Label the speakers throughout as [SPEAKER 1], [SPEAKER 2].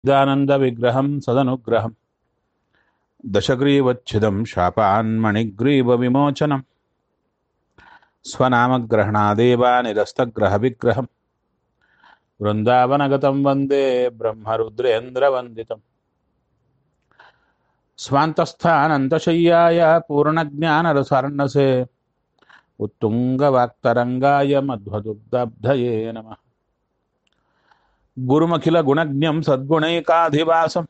[SPEAKER 1] चिदानन्दविग्रहं सदनुग्रहं दशग्रीवच्छिदं शापान्मणिग्रीवविमोचनं स्वनामग्रहणादेव निरस्तग्रहविग्रहं वृन्दावनगतं वन्दे ब्रह्मरुद्रेन्द्रवन्दितम् स्वान्तस्थानन्तशय्याय पूर्णज्ञानरसार्णसे उत्तुङ्गवाक्तरङ्गाय मध्वदुग्धब्धये नमः गुरुमखिलगुणज्ञं सद्गुणैकाधिवासं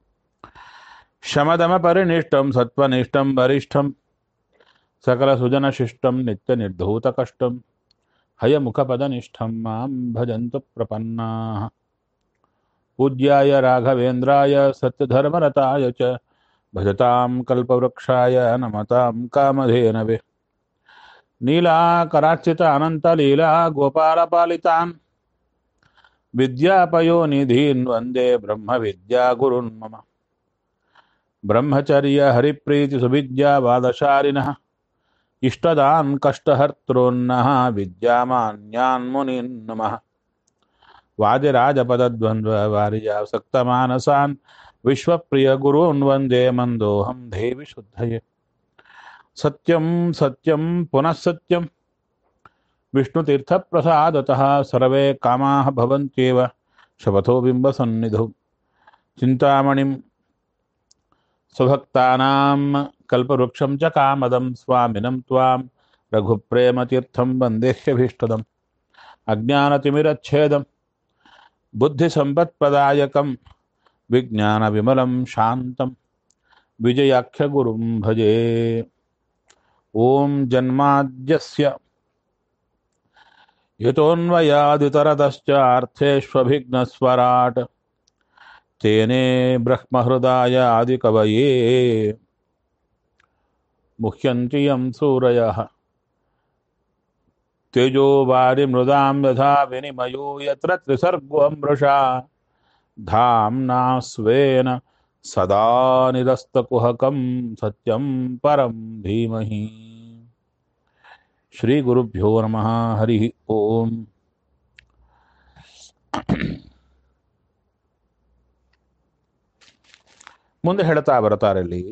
[SPEAKER 1] शमदमपरिनिष्टं सत्त्वनिष्ठं वरिष्ठं सकलसुजनशिष्टं नित्यनिर्धूतकष्टं हयमुखपदनिष्ठं मां भजन्तु प्रपन्नाः पूज्याय राघवेन्द्राय सत्यधर्मरताय च भजतां कल्पवृक्षाय नमतां कामधेनवे नीलाकरार्चित अनन्तलीला गोपालपालितान् विद्यापयोनिधीन् वन्दे ब्रह्मविद्यागुरुन् मम ब्रह्मचर्यहरिप्रीतिसुविद्यावादशालिनः इष्टदान् कष्टहर्तॄन्नः विद्यामान्यान् मुनीन् नमः वादिराजपदद्वन्द्ववारिजासक्तमानसान् विश्वप्रियगुरून् वन्दे मन्दोऽहं देवि शुद्धये सत्यं सत्यं पुनः सत्यं विष्णुतीर्थप्रसादतः सर्वे कामाः भवन्त्येव शपथो बिम्बसन्निधौ चिन्तामणिं स्वभक्तानां कल्पवृक्षं च कामदं स्वामिनं त्वां रघुप्रेमतीर्थं वन्देह्यभीष्टदम् अज्ञानतिमिरच्छेदं बुद्धिसम्पत्प्रदायकं विज्ञानविमलं शान्तं विजयाख्यगुरुं भजे ॐ जन्माद्यस्य यतोऽन्वयादितरतश्चार्थेष्वभिघ्नस्वराट् तेने ब्रह्महृदाय आदिकवये मुह्यन्ति यं सूरयः तेजो वारिमृदां यथा विनिमयो यत्र त्रिसर्गोऽमृषा धाम्ना स्वेन सदा निरस्तकुहकं सत्यं परं धीमहि श्रीगुरुभ्यो नमः हरिः ओम् ಮುಂದೆ ಹೇಳ್ತಾ ಬರ್ತಾರೆ ಇಲ್ಲಿ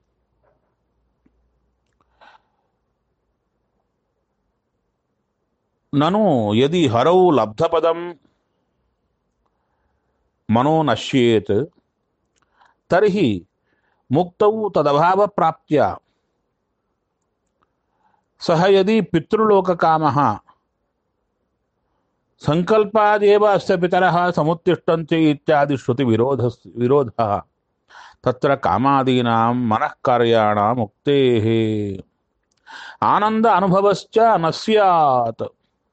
[SPEAKER 1] ನನು ಯದಿ ಹರೌ ಲಬ್ಧಪದಂ ಮನೋ ನಶ್ಯೇತ್ ತರ್ಹಿ ಮುಕ್ತೌ ತದಭಾವ ಪ್ರಾಪ್ತ್ಯ ಸಹ ಯದಿ ಪಿತೃಲೋಕಕಾಮಃ ಸಂಕಲ್ಪಾದೇವ ಅಸ್ಯ ಪಿತರಃ ಸಮುತ್ತಿಷ್ಟಂತೆ ಇತ್ಯಾದಿ ಶ್ರುತಿ ವಿರೋಧ ವಿರೋಧಃ ತತ್ರ ಕಾಮಾದೀನಾಂ ಮನಃ ಕಾರ್ಯಾಣ ಮುಕ್ತೇಃ ಆನಂದ ಅನುಭವಶ್ಚ ನ ಸ್ಯಾತ್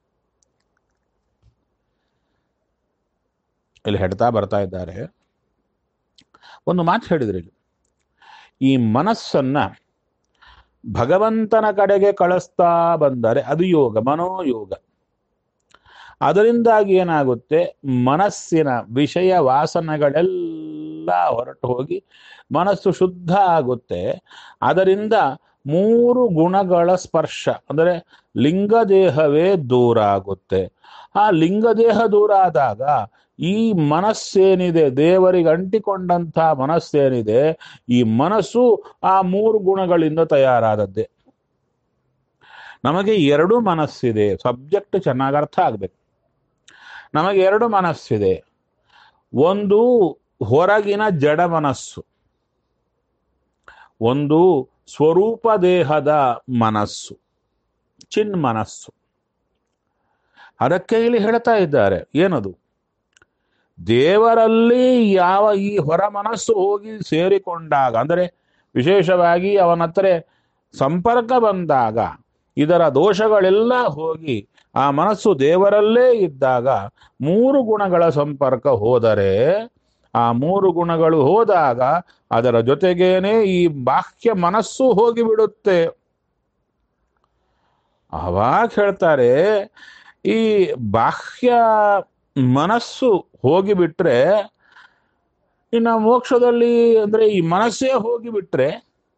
[SPEAKER 1] ಇಲ್ಲಿ ಹೇಳ್ತಾ ಬರ್ತಾ ಇದ್ದಾರೆ ಒಂದು ಮಾತು ಹೇಳಿದ್ರಿ ಇಲ್ಲಿ ಈ ಮನಸ್ಸನ್ನ ಭಗವಂತನ ಕಡೆಗೆ ಕಳಿಸ್ತಾ ಬಂದರೆ ಅದು ಯೋಗ ಮನೋಯೋಗ ಅದರಿಂದಾಗಿ ಏನಾಗುತ್ತೆ ಮನಸ್ಸಿನ ವಿಷಯ ವಾಸನೆಗಳೆಲ್ಲ ಹೊರಟು ಹೋಗಿ ಮನಸ್ಸು ಶುದ್ಧ ಆಗುತ್ತೆ ಅದರಿಂದ ಮೂರು ಗುಣಗಳ ಸ್ಪರ್ಶ ಅಂದರೆ ಲಿಂಗದೇಹವೇ ದೂರ ಆಗುತ್ತೆ ಆ ಲಿಂಗದೇಹ ದೂರ ಆದಾಗ ಈ ಮನಸ್ಸೇನಿದೆ ದೇವರಿಗೆ ಅಂಟಿಕೊಂಡಂಥ ಮನಸ್ಸೇನಿದೆ ಈ ಮನಸ್ಸು ಆ ಮೂರು ಗುಣಗಳಿಂದ ತಯಾರಾದದ್ದೇ ನಮಗೆ ಎರಡು ಮನಸ್ಸಿದೆ ಸಬ್ಜೆಕ್ಟ್ ಚೆನ್ನಾಗಿ ಅರ್ಥ ಆಗ್ಬೇಕು ನಮಗೆ ಎರಡು ಮನಸ್ಸಿದೆ ಒಂದು ಹೊರಗಿನ ಜಡ ಮನಸ್ಸು ಒಂದು ಸ್ವರೂಪ ದೇಹದ ಮನಸ್ಸು ಚಿನ್ ಮನಸ್ಸು ಅದಕ್ಕೆ ಇಲ್ಲಿ ಹೇಳ್ತಾ ಇದ್ದಾರೆ ಏನದು ದೇವರಲ್ಲಿ ಯಾವ ಈ ಹೊರ ಮನಸ್ಸು ಹೋಗಿ ಸೇರಿಕೊಂಡಾಗ ಅಂದರೆ ವಿಶೇಷವಾಗಿ ಅವನ ಹತ್ರ ಸಂಪರ್ಕ ಬಂದಾಗ ಇದರ ದೋಷಗಳೆಲ್ಲ ಹೋಗಿ ಆ ಮನಸ್ಸು ದೇವರಲ್ಲೇ ಇದ್ದಾಗ ಮೂರು ಗುಣಗಳ ಸಂಪರ್ಕ ಹೋದರೆ ಆ ಮೂರು ಗುಣಗಳು ಹೋದಾಗ ಅದರ ಜೊತೆಗೇನೆ ಈ ಬಾಹ್ಯ ಮನಸ್ಸು ಹೋಗಿಬಿಡುತ್ತೆ ಅವಾಗ ಹೇಳ್ತಾರೆ ಈ ಬಾಹ್ಯ ಮನಸ್ಸು ಹೋಗಿಬಿಟ್ರೆ ಇನ್ನು ಮೋಕ್ಷದಲ್ಲಿ ಅಂದ್ರೆ ಈ ಮನಸ್ಸೇ ಹೋಗಿಬಿಟ್ರೆ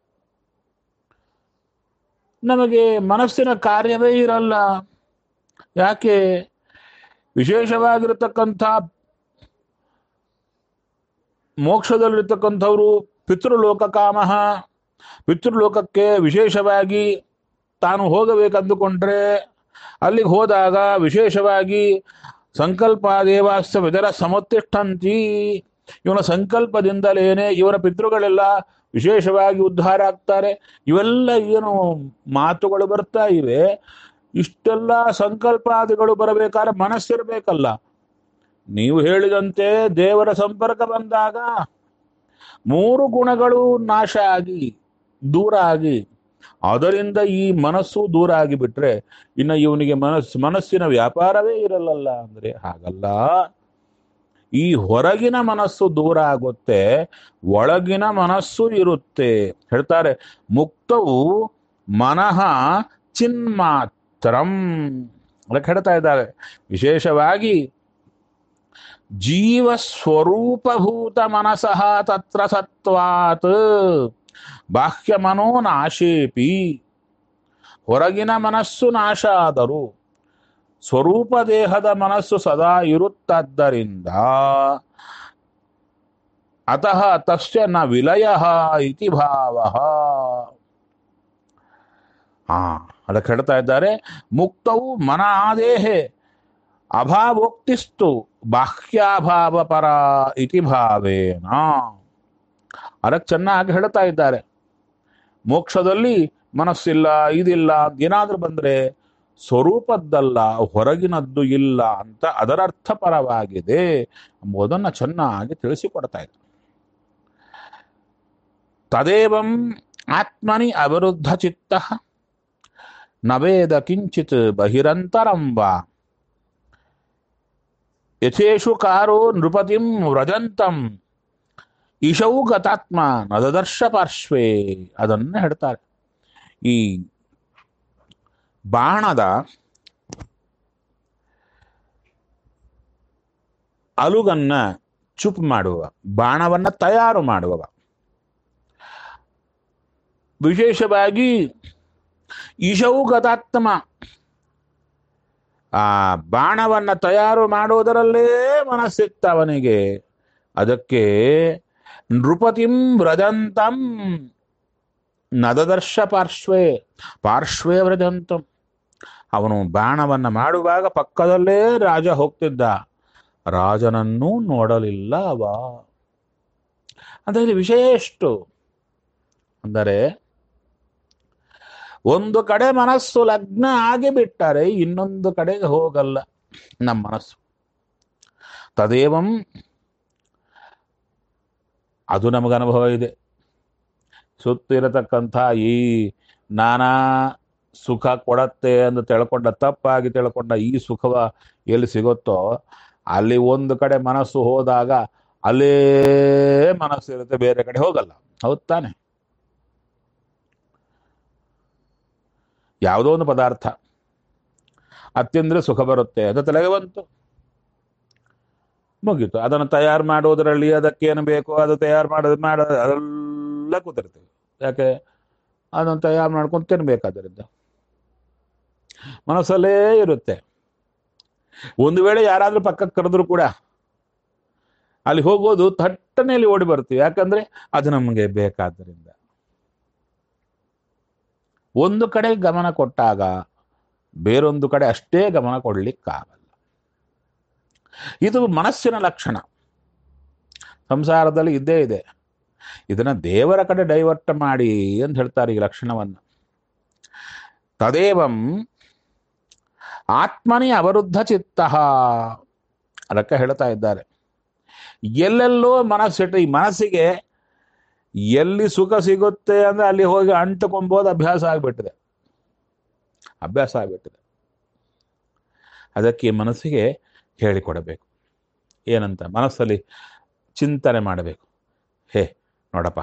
[SPEAKER 1] ನಮಗೆ ಮನಸ್ಸಿನ ಕಾರ್ಯವೇ ಇರಲ್ಲ ಯಾಕೆ ವಿಶೇಷವಾಗಿರತಕ್ಕಂಥ ಮೋಕ್ಷದಲ್ಲಿರ್ತಕ್ಕಂಥವ್ರು ಪಿತೃಲೋಕ ಕಾಮಃ ಪಿತೃಲೋಕಕ್ಕೆ ವಿಶೇಷವಾಗಿ ತಾನು ಹೋಗಬೇಕಂದುಕೊಂಡ್ರೆ ಅಲ್ಲಿಗೆ ಹೋದಾಗ ವಿಶೇಷವಾಗಿ ಸಂಕಲ್ಪ ದೇವಾಸ್ತ ಇದರ ಸಮುತ್ತಿಷ್ಠಂತಿ ಇವನ ಸಂಕಲ್ಪದಿಂದಲೇನೆ ಇವರ ಪಿತೃಗಳೆಲ್ಲ ವಿಶೇಷವಾಗಿ ಉದ್ಧಾರ ಆಗ್ತಾರೆ ಇವೆಲ್ಲ ಏನು ಮಾತುಗಳು ಬರ್ತಾ ಇವೆ ಇಷ್ಟೆಲ್ಲ ಸಂಕಲ್ಪಾದಿಗಳು ಬರಬೇಕಾದ್ರೆ ಮನಸ್ಸಿರ್ಬೇಕಲ್ಲ ನೀವು ಹೇಳಿದಂತೆ ದೇವರ ಸಂಪರ್ಕ ಬಂದಾಗ ಮೂರು ಗುಣಗಳು ನಾಶ ಆಗಿ ದೂರ ಆಗಿ ಅದರಿಂದ ಈ ಮನಸ್ಸು ದೂರ ಆಗಿಬಿಟ್ರೆ ಇನ್ನು ಇವನಿಗೆ ಮನಸ್ಸು ಮನಸ್ಸಿನ ವ್ಯಾಪಾರವೇ ಇರಲ್ಲಲ್ಲ ಅಂದ್ರೆ ಹಾಗಲ್ಲ ಈ ಹೊರಗಿನ ಮನಸ್ಸು ದೂರ ಆಗುತ್ತೆ ಒಳಗಿನ ಮನಸ್ಸು ಇರುತ್ತೆ ಹೇಳ್ತಾರೆ ಮುಕ್ತವು ಮನಃ ಚಿನ್ಮಾತ್ರಂ ಅದಕ್ಕೆ ಹೇಳ್ತಾ ಇದ್ದಾರೆ ವಿಶೇಷವಾಗಿ ಜೀವ ಸ್ವರೂಪಭೂತ ಮನಸಃ ತತ್ರ ಸತ್ವಾತ್ ಬಾಹ್ಯ ಮನೋ ನಾಶೇಪಿ ಹೊರಗಿನ ಮನಸ್ಸು ನಾಶ ಆದರೂ ಸ್ವರೂಪ ದೇಹದ ಮನಸ್ಸು ಸದಾ ಇರುತ್ತದ್ದರಿಂದ ಅತಃ ತಸ್ಯ ನ ವಿಲಯ ಇತಿ ಭಾವ ಹಾ ಅದಕ್ಕೆ ಹೇಳ್ತಾ ಇದ್ದಾರೆ ಮುಕ್ತವು ಮನ ಆದೇಹೆ ಅಭಾವೋಕ್ತಿಸ್ತು ಬಾಹ್ಯಾಭಾವ ಪರ ಇತಿ ಭಾವೇನ ಅದಕ್ಕೆ ಚೆನ್ನಾಗಿ ಹೇಳ್ತಾ ಇದ್ದಾರೆ ಮೋಕ್ಷದಲ್ಲಿ ಮನಸ್ಸಿಲ್ಲ ಇದಿಲ್ಲ ಏನಾದ್ರೂ ಬಂದ್ರೆ ಸ್ವರೂಪದ್ದಲ್ಲ ಹೊರಗಿನದ್ದು ಇಲ್ಲ ಅಂತ ಅದರ ಅರ್ಥಪರವಾಗಿದೆ ಎಂಬುದನ್ನ ಚೆನ್ನಾಗಿ ತಿಳಿಸಿಕೊಡ್ತಾ ಇದ್ದಾರೆ ತದೇವಂ ಆತ್ಮನಿ ಅವಿರುದ್ಧ ಚಿತ್ತ ನವೇದ ಕಿಂಚಿತ್ ಬಹಿರಂತರಂ ವಾ ಯಥೇಷು ಕಾರೋ ನೃಪತಿಂ ವ್ರಜಂತಂ ಈಶೌ ಗತಾತ್ಮ ನದದರ್ಶ ಪಾರ್ಶ್ವೇ ಅದನ್ನ ಹೇಳ್ತಾರೆ ಈ ಬಾಣದ ಅಲುಗನ್ನ ಚುಪ್ ಮಾಡುವ ಬಾಣವನ್ನ ತಯಾರು ಮಾಡುವವ ವಿಶೇಷವಾಗಿ ಈಶೌ ಗತಾತ್ಮ ಆ ಬಾಣವನ್ನ ತಯಾರು ಮಾಡೋದರಲ್ಲೇ ಮನಸ್ಸಿತ್ತ ಅವನಿಗೆ ಅದಕ್ಕೆ ನೃಪತಿಂ ವ್ರಜಂತಂ ನದದರ್ಶ ಪಾರ್ಶ್ವೇ ಪಾರ್ಶ್ವೇ ವ್ರಜಂತಂ ಅವನು ಬಾಣವನ್ನ ಮಾಡುವಾಗ ಪಕ್ಕದಲ್ಲೇ ರಾಜ ಹೋಗ್ತಿದ್ದ ರಾಜನನ್ನೂ ನೋಡಲಿಲ್ಲ ಅವ ಅದರಲ್ಲಿ ವಿಷಯ ಎಷ್ಟು ಅಂದರೆ ಒಂದು ಕಡೆ ಮನಸ್ಸು ಲಗ್ನ ಆಗಿಬಿಟ್ಟರೆ ಇನ್ನೊಂದು ಕಡೆಗೆ ಹೋಗಲ್ಲ ನಮ್ಮ ಮನಸ್ಸು ತದೇವಂ ಅದು ನಮಗೆ ಅನುಭವ ಇದೆ ಸುತ್ತಿರತಕ್ಕಂಥ ಈ ನಾನಾ ಸುಖ ಕೊಡತ್ತೆ ಅಂತ ತಿಳ್ಕೊಂಡ ತಪ್ಪಾಗಿ ತಿಳ್ಕೊಂಡ ಈ ಸುಖವ ಎಲ್ಲಿ ಸಿಗುತ್ತೋ ಅಲ್ಲಿ ಒಂದು ಕಡೆ ಮನಸ್ಸು ಹೋದಾಗ ಅಲ್ಲೇ ಮನಸ್ಸು ಇರುತ್ತೆ ಬೇರೆ ಕಡೆ ಹೋಗಲ್ಲ ಹೌದ್ ತಾನೆ ಯಾವುದೋ ಒಂದು ಪದಾರ್ಥ ಅತ್ತಿಂದ್ರೆ ಸುಖ ಬರುತ್ತೆ ಅದು ತಲೆಗೆ ಬಂತು ಮುಗೀತು ಅದನ್ನು ತಯಾರು ಮಾಡೋದ್ರಲ್ಲಿ ಅದಕ್ಕೇನು ಬೇಕೋ ಅದು ತಯಾರು ಮಾಡೋದು ಮಾಡೋದು ಅದೆಲ್ಲ ಕೂತಿರ್ತೀವಿ ಯಾಕೆ ಅದನ್ನು ತಯಾರು ಮಾಡ್ಕೊಂಡು ತಿನ್ಬೇಕಾದ್ರಿಂದ ಮನಸ್ಸಲ್ಲೇ ಇರುತ್ತೆ ಒಂದು ವೇಳೆ ಯಾರಾದ್ರೂ ಪಕ್ಕಕ್ಕೆ ಕರೆದ್ರು ಕೂಡ ಅಲ್ಲಿ ಹೋಗೋದು ಥಟ್ಟನೆ ಅಲ್ಲಿ ಓಡಿ ಬರ್ತೀವಿ ಯಾಕಂದ್ರೆ ಅದು ನಮಗೆ ಬೇಕಾದ್ದರಿಂದ ಒಂದು ಕಡೆ ಗಮನ ಕೊಟ್ಟಾಗ ಬೇರೊಂದು ಕಡೆ ಅಷ್ಟೇ ಗಮನ ಕೊಡ್ಲಿಕ್ಕಾಗಲ್ಲ ಇದು ಮನಸ್ಸಿನ ಲಕ್ಷಣ ಸಂಸಾರದಲ್ಲಿ ಇದ್ದೇ ಇದೆ ಇದನ್ನ ದೇವರ ಕಡೆ ಡೈವರ್ಟ್ ಮಾಡಿ ಅಂತ ಹೇಳ್ತಾರೆ ಈ ಲಕ್ಷಣವನ್ನ ತದೇವಂ ಆತ್ಮನಿ ಅವರುದ್ಧ ಚಿತ್ತ ಅದಕ್ಕೆ ಹೇಳ್ತಾ ಇದ್ದಾರೆ ಎಲ್ಲೆಲ್ಲೋ ಮನಸ್ಸಿಟ್ಟು ಈ ಮನಸ್ಸಿಗೆ ಎಲ್ಲಿ ಸುಖ ಸಿಗುತ್ತೆ ಅಂದ್ರೆ ಅಲ್ಲಿ ಹೋಗಿ ಅಂಟುಕೊಂಬೋದು ಅಭ್ಯಾಸ ಆಗ್ಬಿಟ್ಟಿದೆ ಅಭ್ಯಾಸ ಆಗ್ಬಿಟ್ಟಿದೆ ಅದಕ್ಕೆ ಈ ಮನಸ್ಸಿಗೆ ಹೇಳಿಕೊಡಬೇಕು ಏನಂತ ಮನಸ್ಸಲ್ಲಿ ಚಿಂತನೆ ಮಾಡಬೇಕು ಹೇ ನೋಡಪ್ಪ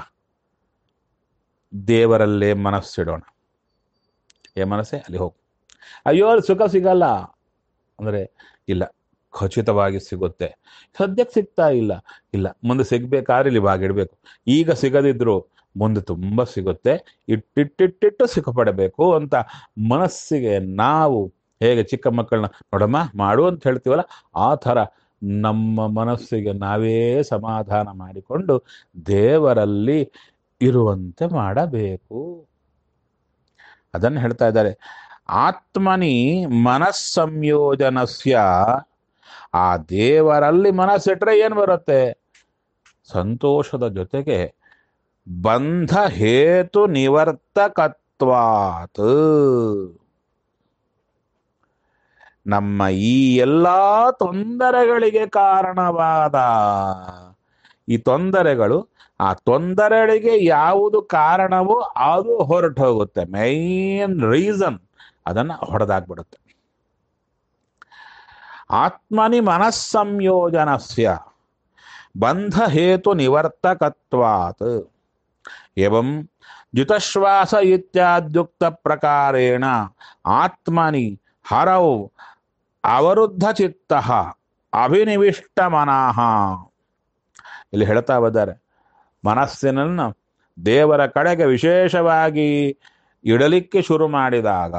[SPEAKER 1] ದೇವರಲ್ಲೇ ಮನಸ್ಸಿಡೋಣ ಏ ಮನಸ್ಸೇ ಅಲ್ಲಿ ಹೋಗು ಅಯ್ಯೋ ಅಲ್ಲಿ ಸುಖ ಸಿಗಲ್ಲ ಅಂದ್ರೆ ಇಲ್ಲ ಖಚಿತವಾಗಿ ಸಿಗುತ್ತೆ ಸದ್ಯಕ್ಕೆ ಸಿಗ್ತಾ ಇಲ್ಲ ಇಲ್ಲ ಮುಂದೆ ಸಿಗ್ಬೇಕಾದ್ರೆ ಇಲ್ಲಿ ಬಾಗಿಡ್ಬೇಕು ಈಗ ಸಿಗದಿದ್ರು ಮುಂದೆ ತುಂಬ ಸಿಗುತ್ತೆ ಇಟ್ಟಿಟ್ಟಿಟ್ಟಿಟ್ಟು ಸುಖ ಪಡಬೇಕು ಅಂತ ಮನಸ್ಸಿಗೆ ನಾವು ಹೇಗೆ ಚಿಕ್ಕ ಮಕ್ಕಳನ್ನ ನೋಡಮ್ಮ ಮಾಡು ಅಂತ ಹೇಳ್ತೀವಲ್ಲ ಆ ಥರ ನಮ್ಮ ಮನಸ್ಸಿಗೆ ನಾವೇ ಸಮಾಧಾನ ಮಾಡಿಕೊಂಡು ದೇವರಲ್ಲಿ ಇರುವಂತೆ ಮಾಡಬೇಕು ಅದನ್ನು ಹೇಳ್ತಾ ಇದ್ದಾರೆ ಆತ್ಮನಿ ಮನಸ್ಸಂಯೋಜನಸ್ಯ ಆ ದೇವರಲ್ಲಿ ಮನಸ್ಸಿಟ್ರೆ ಏನು ಬರುತ್ತೆ ಸಂತೋಷದ ಜೊತೆಗೆ ಬಂಧ ಹೇತು ನಿವರ್ತಕತ್ವಾತ್ ನಮ್ಮ ಈ ಎಲ್ಲ ತೊಂದರೆಗಳಿಗೆ ಕಾರಣವಾದ ಈ ತೊಂದರೆಗಳು ಆ ತೊಂದರೆಗಳಿಗೆ ಯಾವುದು ಕಾರಣವೋ ಅದು ಹೊರಟು ಹೋಗುತ್ತೆ ಮೈನ್ ರೀಸನ್ ಅದನ್ನ ಹೊಡೆದಾಕ್ಬಿಡುತ್ತೆ ಆತ್ಮನಿ ಮನಸ್ಸಂಯೋಜನಸ್ಯ ಬಂಧ ಹೇತು ನಿವರ್ತಕತ್ವಾತ್ एवं ಜಿತಶ್ವಾಸ ಇತ್ಯಾದ್ಯುಕ್ತ ಪ್ರಕಾರೇಣ ಆತ್ಮನಿ ಹರೌ ಅವರುದ್ಧ ಚಿತ್ತ ಅಭಿನಿವಿಷ್ಟ ಮನಃ ಇಲ್ಲಿ ಹೇಳ್ತಾ ಬಂದರೆ ಮನಸ್ಸಿನನ್ನು ದೇವರ ಕಡೆಗೆ ವಿಶೇಷವಾಗಿ ಇಡಲಿಕ್ಕೆ ಶುರು ಮಾಡಿದಾಗ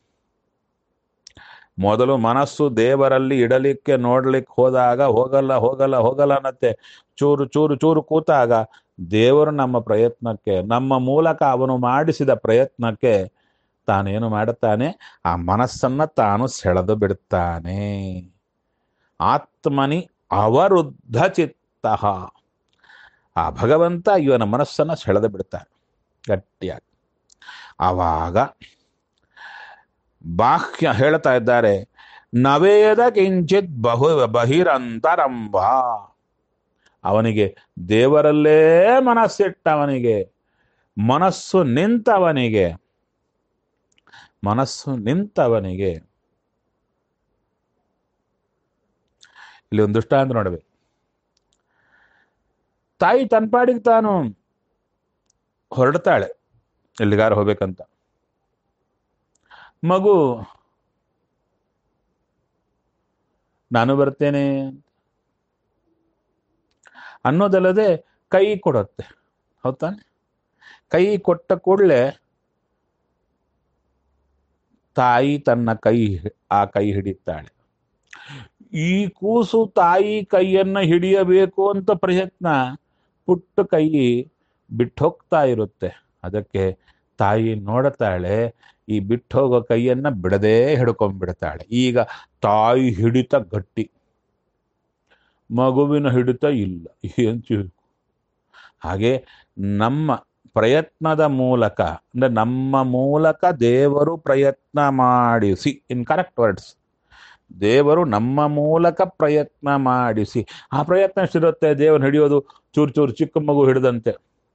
[SPEAKER 1] ಮೊದಲು ಮನಸ್ಸು ದೇವರಲ್ಲಿ ಇಡಲಿಕ್ಕೆ ನೋಡ್ಲಿಕ್ಕೆ ಹೋದಾಗ ಹೋಗಲ್ಲ ಹೋಗಲ್ಲ ಹೋಗಲ್ಲ ಅನ್ನತ್ತೆ ಚೂರು ಚೂರು ಚೂರು ಕೂತಾಗ ದೇವರು ನಮ್ಮ ಪ್ರಯತ್ನಕ್ಕೆ ನಮ್ಮ ಮೂಲಕ ಅವನು ಮಾಡಿಸಿದ ಪ್ರಯತ್ನಕ್ಕೆ ತಾನೇನು ಮಾಡುತ್ತಾನೆ ಆ ಮನಸ್ಸನ್ನ ತಾನು ಸೆಳೆದು ಬಿಡುತ್ತಾನೆ ಆತ್ಮನಿ ಅವರುದ್ಧ ಚಿತ್ತ ಆ ಭಗವಂತ ಇವನ ಮನಸ್ಸನ್ನ ಸೆಳೆದು ಬಿಡ್ತಾನೆ ಗಟ್ಟಿಯಾಗಿ ಆವಾಗ ಬಾಹ್ಯ ಹೇಳ್ತಾ ಇದ್ದಾರೆ ನವೇದ ಕಿಂಚಿತ್ ಬಹು ಬಹಿರಂತರಂಭ ಅವನಿಗೆ ದೇವರಲ್ಲೇ ಮನಸ್ಸಿಟ್ಟವನಿಗೆ ಮನಸ್ಸು ನಿಂತವನಿಗೆ ಮನಸ್ಸು ನಿಂತವನಿಗೆ ಇಲ್ಲಿ ಒಂದು ದೃಷ್ಟಾಂತ ನೋಡಬೇಕು ತಾಯಿ ತನ್ಪಾಡಿಗೆ ತಾನು ಹೊರಡ್ತಾಳೆ ಎಲ್ಲಿಗಾರ ಹೋಗ್ಬೇಕಂತ ಮಗು ನಾನು ಬರ್ತೇನೆ ಅನ್ನೋದಲ್ಲದೆ ಕೈ ಕೊಡುತ್ತೆ ಹೌದಾನೆ ಕೈ ಕೊಟ್ಟ ಕೂಡಲೇ ತಾಯಿ ತನ್ನ ಕೈ ಆ ಕೈ ಹಿಡಿತಾಳೆ ಈ ಕೂಸು ತಾಯಿ ಕೈಯನ್ನ ಹಿಡಿಯಬೇಕು ಅಂತ ಪ್ರಯತ್ನ ಪುಟ್ಟ ಕೈ ಬಿಟ್ಟು ಹೋಗ್ತಾ ಇರುತ್ತೆ ಅದಕ್ಕೆ ತಾಯಿ ನೋಡುತ್ತಾಳೆ ಈ ಬಿಟ್ಟು ಹೋಗೋ ಕೈಯನ್ನ ಬಿಡದೇ ಹಿಡ್ಕೊಂಡ್ಬಿಡ್ತಾಳೆ ಈಗ ತಾಯಿ ಹಿಡಿತ ಗಟ್ಟಿ ಮಗುವಿನ ಹಿಡಿತ ಇಲ್ಲ ಏನ್ ಚಿ- ಹಾಗೆ ನಮ್ಮ ಪ್ರಯತ್ನದ ಮೂಲಕ ಅಂದ್ರೆ ನಮ್ಮ ಮೂಲಕ ದೇವರು ಪ್ರಯತ್ನ ಮಾಡಿಸಿ ಇನ್ ಕರೆಕ್ಟ್ ವರ್ಡ್ಸ್ ದೇವರು ನಮ್ಮ ಮೂಲಕ ಪ್ರಯತ್ನ ಮಾಡಿಸಿ ಆ ಪ್ರಯತ್ನ ಎಷ್ಟಿರುತ್ತೆ ದೇವರು ಹಿಡಿಯೋದು ಚೂರು ಚೂರು ಚಿಕ್ಕ ಮಗು ಹಿಡಿದಂತೆ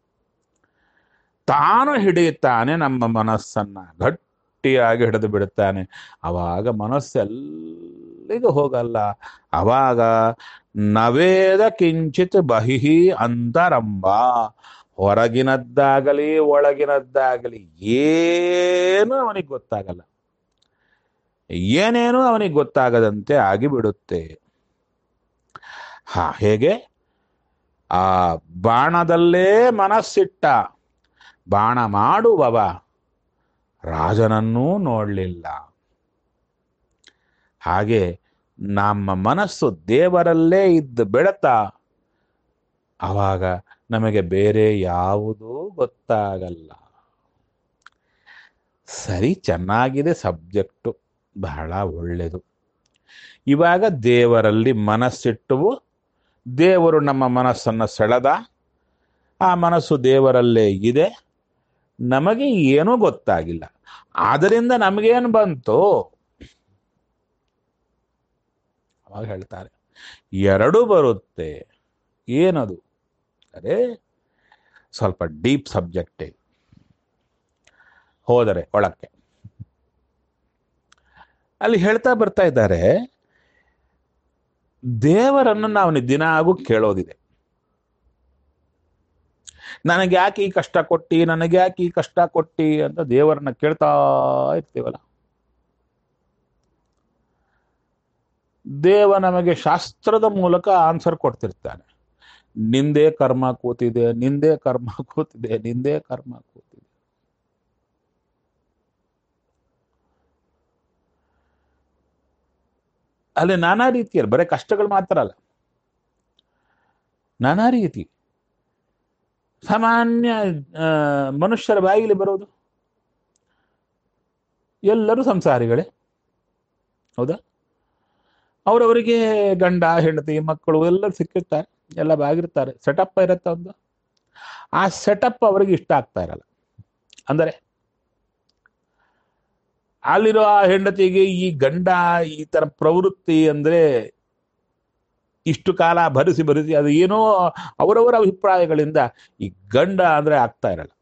[SPEAKER 1] ತಾನು ಹಿಡಿಯುತ್ತಾನೆ ನಮ್ಮ ಮನಸ್ಸನ್ನ ಗಟ್ಟಿಯಾಗಿ ಹಿಡಿದು ಬಿಡುತ್ತಾನೆ ಅವಾಗ ಮನಸ್ಸೆಲ್ಲಿಗೂ ಹೋಗಲ್ಲ ಅವಾಗ ನವೇದ ಕಿಂಚಿತ್ ಬಹಿಹಿ ಅಂತರಂಬ ಹೊರಗಿನದ್ದಾಗಲಿ ಒಳಗಿನದ್ದಾಗಲಿ ಏನು ಅವನಿಗೆ ಗೊತ್ತಾಗಲ್ಲ ಏನೇನು ಅವನಿಗೆ ಗೊತ್ತಾಗದಂತೆ ಆಗಿಬಿಡುತ್ತೆ ಹಾ ಹೇಗೆ ಆ ಬಾಣದಲ್ಲೇ ಮನಸ್ಸಿಟ್ಟ ಬಾಣ ಮಾಡುವವ ರಾಜನನ್ನೂ ನೋಡಲಿಲ್ಲ ಹಾಗೆ ನಮ್ಮ ಮನಸ್ಸು ದೇವರಲ್ಲೇ ಇದ್ದು ಬೆಳತಾ ಆವಾಗ ನಮಗೆ ಬೇರೆ ಯಾವುದೂ ಗೊತ್ತಾಗಲ್ಲ ಸರಿ ಚೆನ್ನಾಗಿದೆ ಸಬ್ಜೆಕ್ಟು ಬಹಳ ಒಳ್ಳೆಯದು ಇವಾಗ ದೇವರಲ್ಲಿ ಮನಸ್ಸಿಟ್ಟುವು ದೇವರು ನಮ್ಮ ಮನಸ್ಸನ್ನು ಸೆಳೆದ ಆ ಮನಸ್ಸು ದೇವರಲ್ಲೇ ಇದೆ ನಮಗೆ ಏನೂ ಗೊತ್ತಾಗಿಲ್ಲ ಆದ್ದರಿಂದ ನಮಗೇನು ಬಂತು ಅವಾಗ ಹೇಳ್ತಾರೆ ಎರಡು ಬರುತ್ತೆ ಏನದು ಅರೆ ಸ್ವಲ್ಪ ಡೀಪ್ ಸಬ್ಜೆಕ್ಟ್ ಹೋದರೆ ಒಳಕ್ಕೆ ಅಲ್ಲಿ ಹೇಳ್ತಾ ಬರ್ತಾ ಇದ್ದಾರೆ ದೇವರನ್ನು ನಾವು ದಿನಾಗೂ ಕೇಳೋದಿದೆ ನನಗೆ ಯಾಕೆ ಈ ಕಷ್ಟ ಕೊಟ್ಟಿ ನನಗೆ ಯಾಕೆ ಈ ಕಷ್ಟ ಕೊಟ್ಟಿ ಅಂತ ದೇವರನ್ನ ಕೇಳ್ತಾ ಇರ್ತೀವಲ್ಲ ದೇವ ನಮಗೆ ಶಾಸ್ತ್ರದ ಮೂಲಕ ಆನ್ಸರ್ ಕೊಡ್ತಿರ್ತಾನೆ ನಿಂದೇ ಕರ್ಮ ಕೂತಿದೆ ನಿಂದೇ ಕರ್ಮ ಕೂತಿದೆ ನಿಂದೇ ಕರ್ಮ ಕೂತಿದೆ ಅಲ್ಲಿ ನಾನಾ ರೀತಿಯಲ್ಲಿ ಬರೀ ಕಷ್ಟಗಳು ಮಾತ್ರ ಅಲ್ಲ ನಾನಾ ರೀತಿ ಸಾಮಾನ್ಯ ಆ, ಮನುಷ್ಯರ ಬಾಯಿಲಿ ಬರೋದು ಎಲ್ಲರೂ ಸಂಸಾರಿಗಳೇ ಹೌದಾ ಅವರವರಿಗೆ ಗಂಡ ಹೆಂಡತಿ ಮಕ್ಕಳು ಎಲ್ಲರೂ ಸಿಕ್ಕಿರ್ತಾರೆ ಎಲ್ಲ ಬಾಗಿರ್ತಾರೆ ಸೆಟಪ್ ಇರುತ್ತೆ ಒಂದು ಆ ಸೆಟಪ್ ಅವರಿಗೆ ಇಷ್ಟ ಆಗ್ತಾ ಇರಲ್ಲ ಅಂದರೆ ಅಲ್ಲಿರೋ ಆ ಹೆಂಡತಿಗೆ ಈ ಗಂಡ ಈ ತರ ಪ್ರವೃತ್ತಿ ಅಂದ್ರೆ ಇಷ್ಟು ಕಾಲ ಭರಿಸಿ ಭರಿಸಿ ಅದು ಏನೋ ಅವರವರ ಅಭಿಪ್ರಾಯಗಳಿಂದ ಈ ಗಂಡ ಅಂದ್ರೆ ಆಗ್ತಾ ಇರಲ್ಲ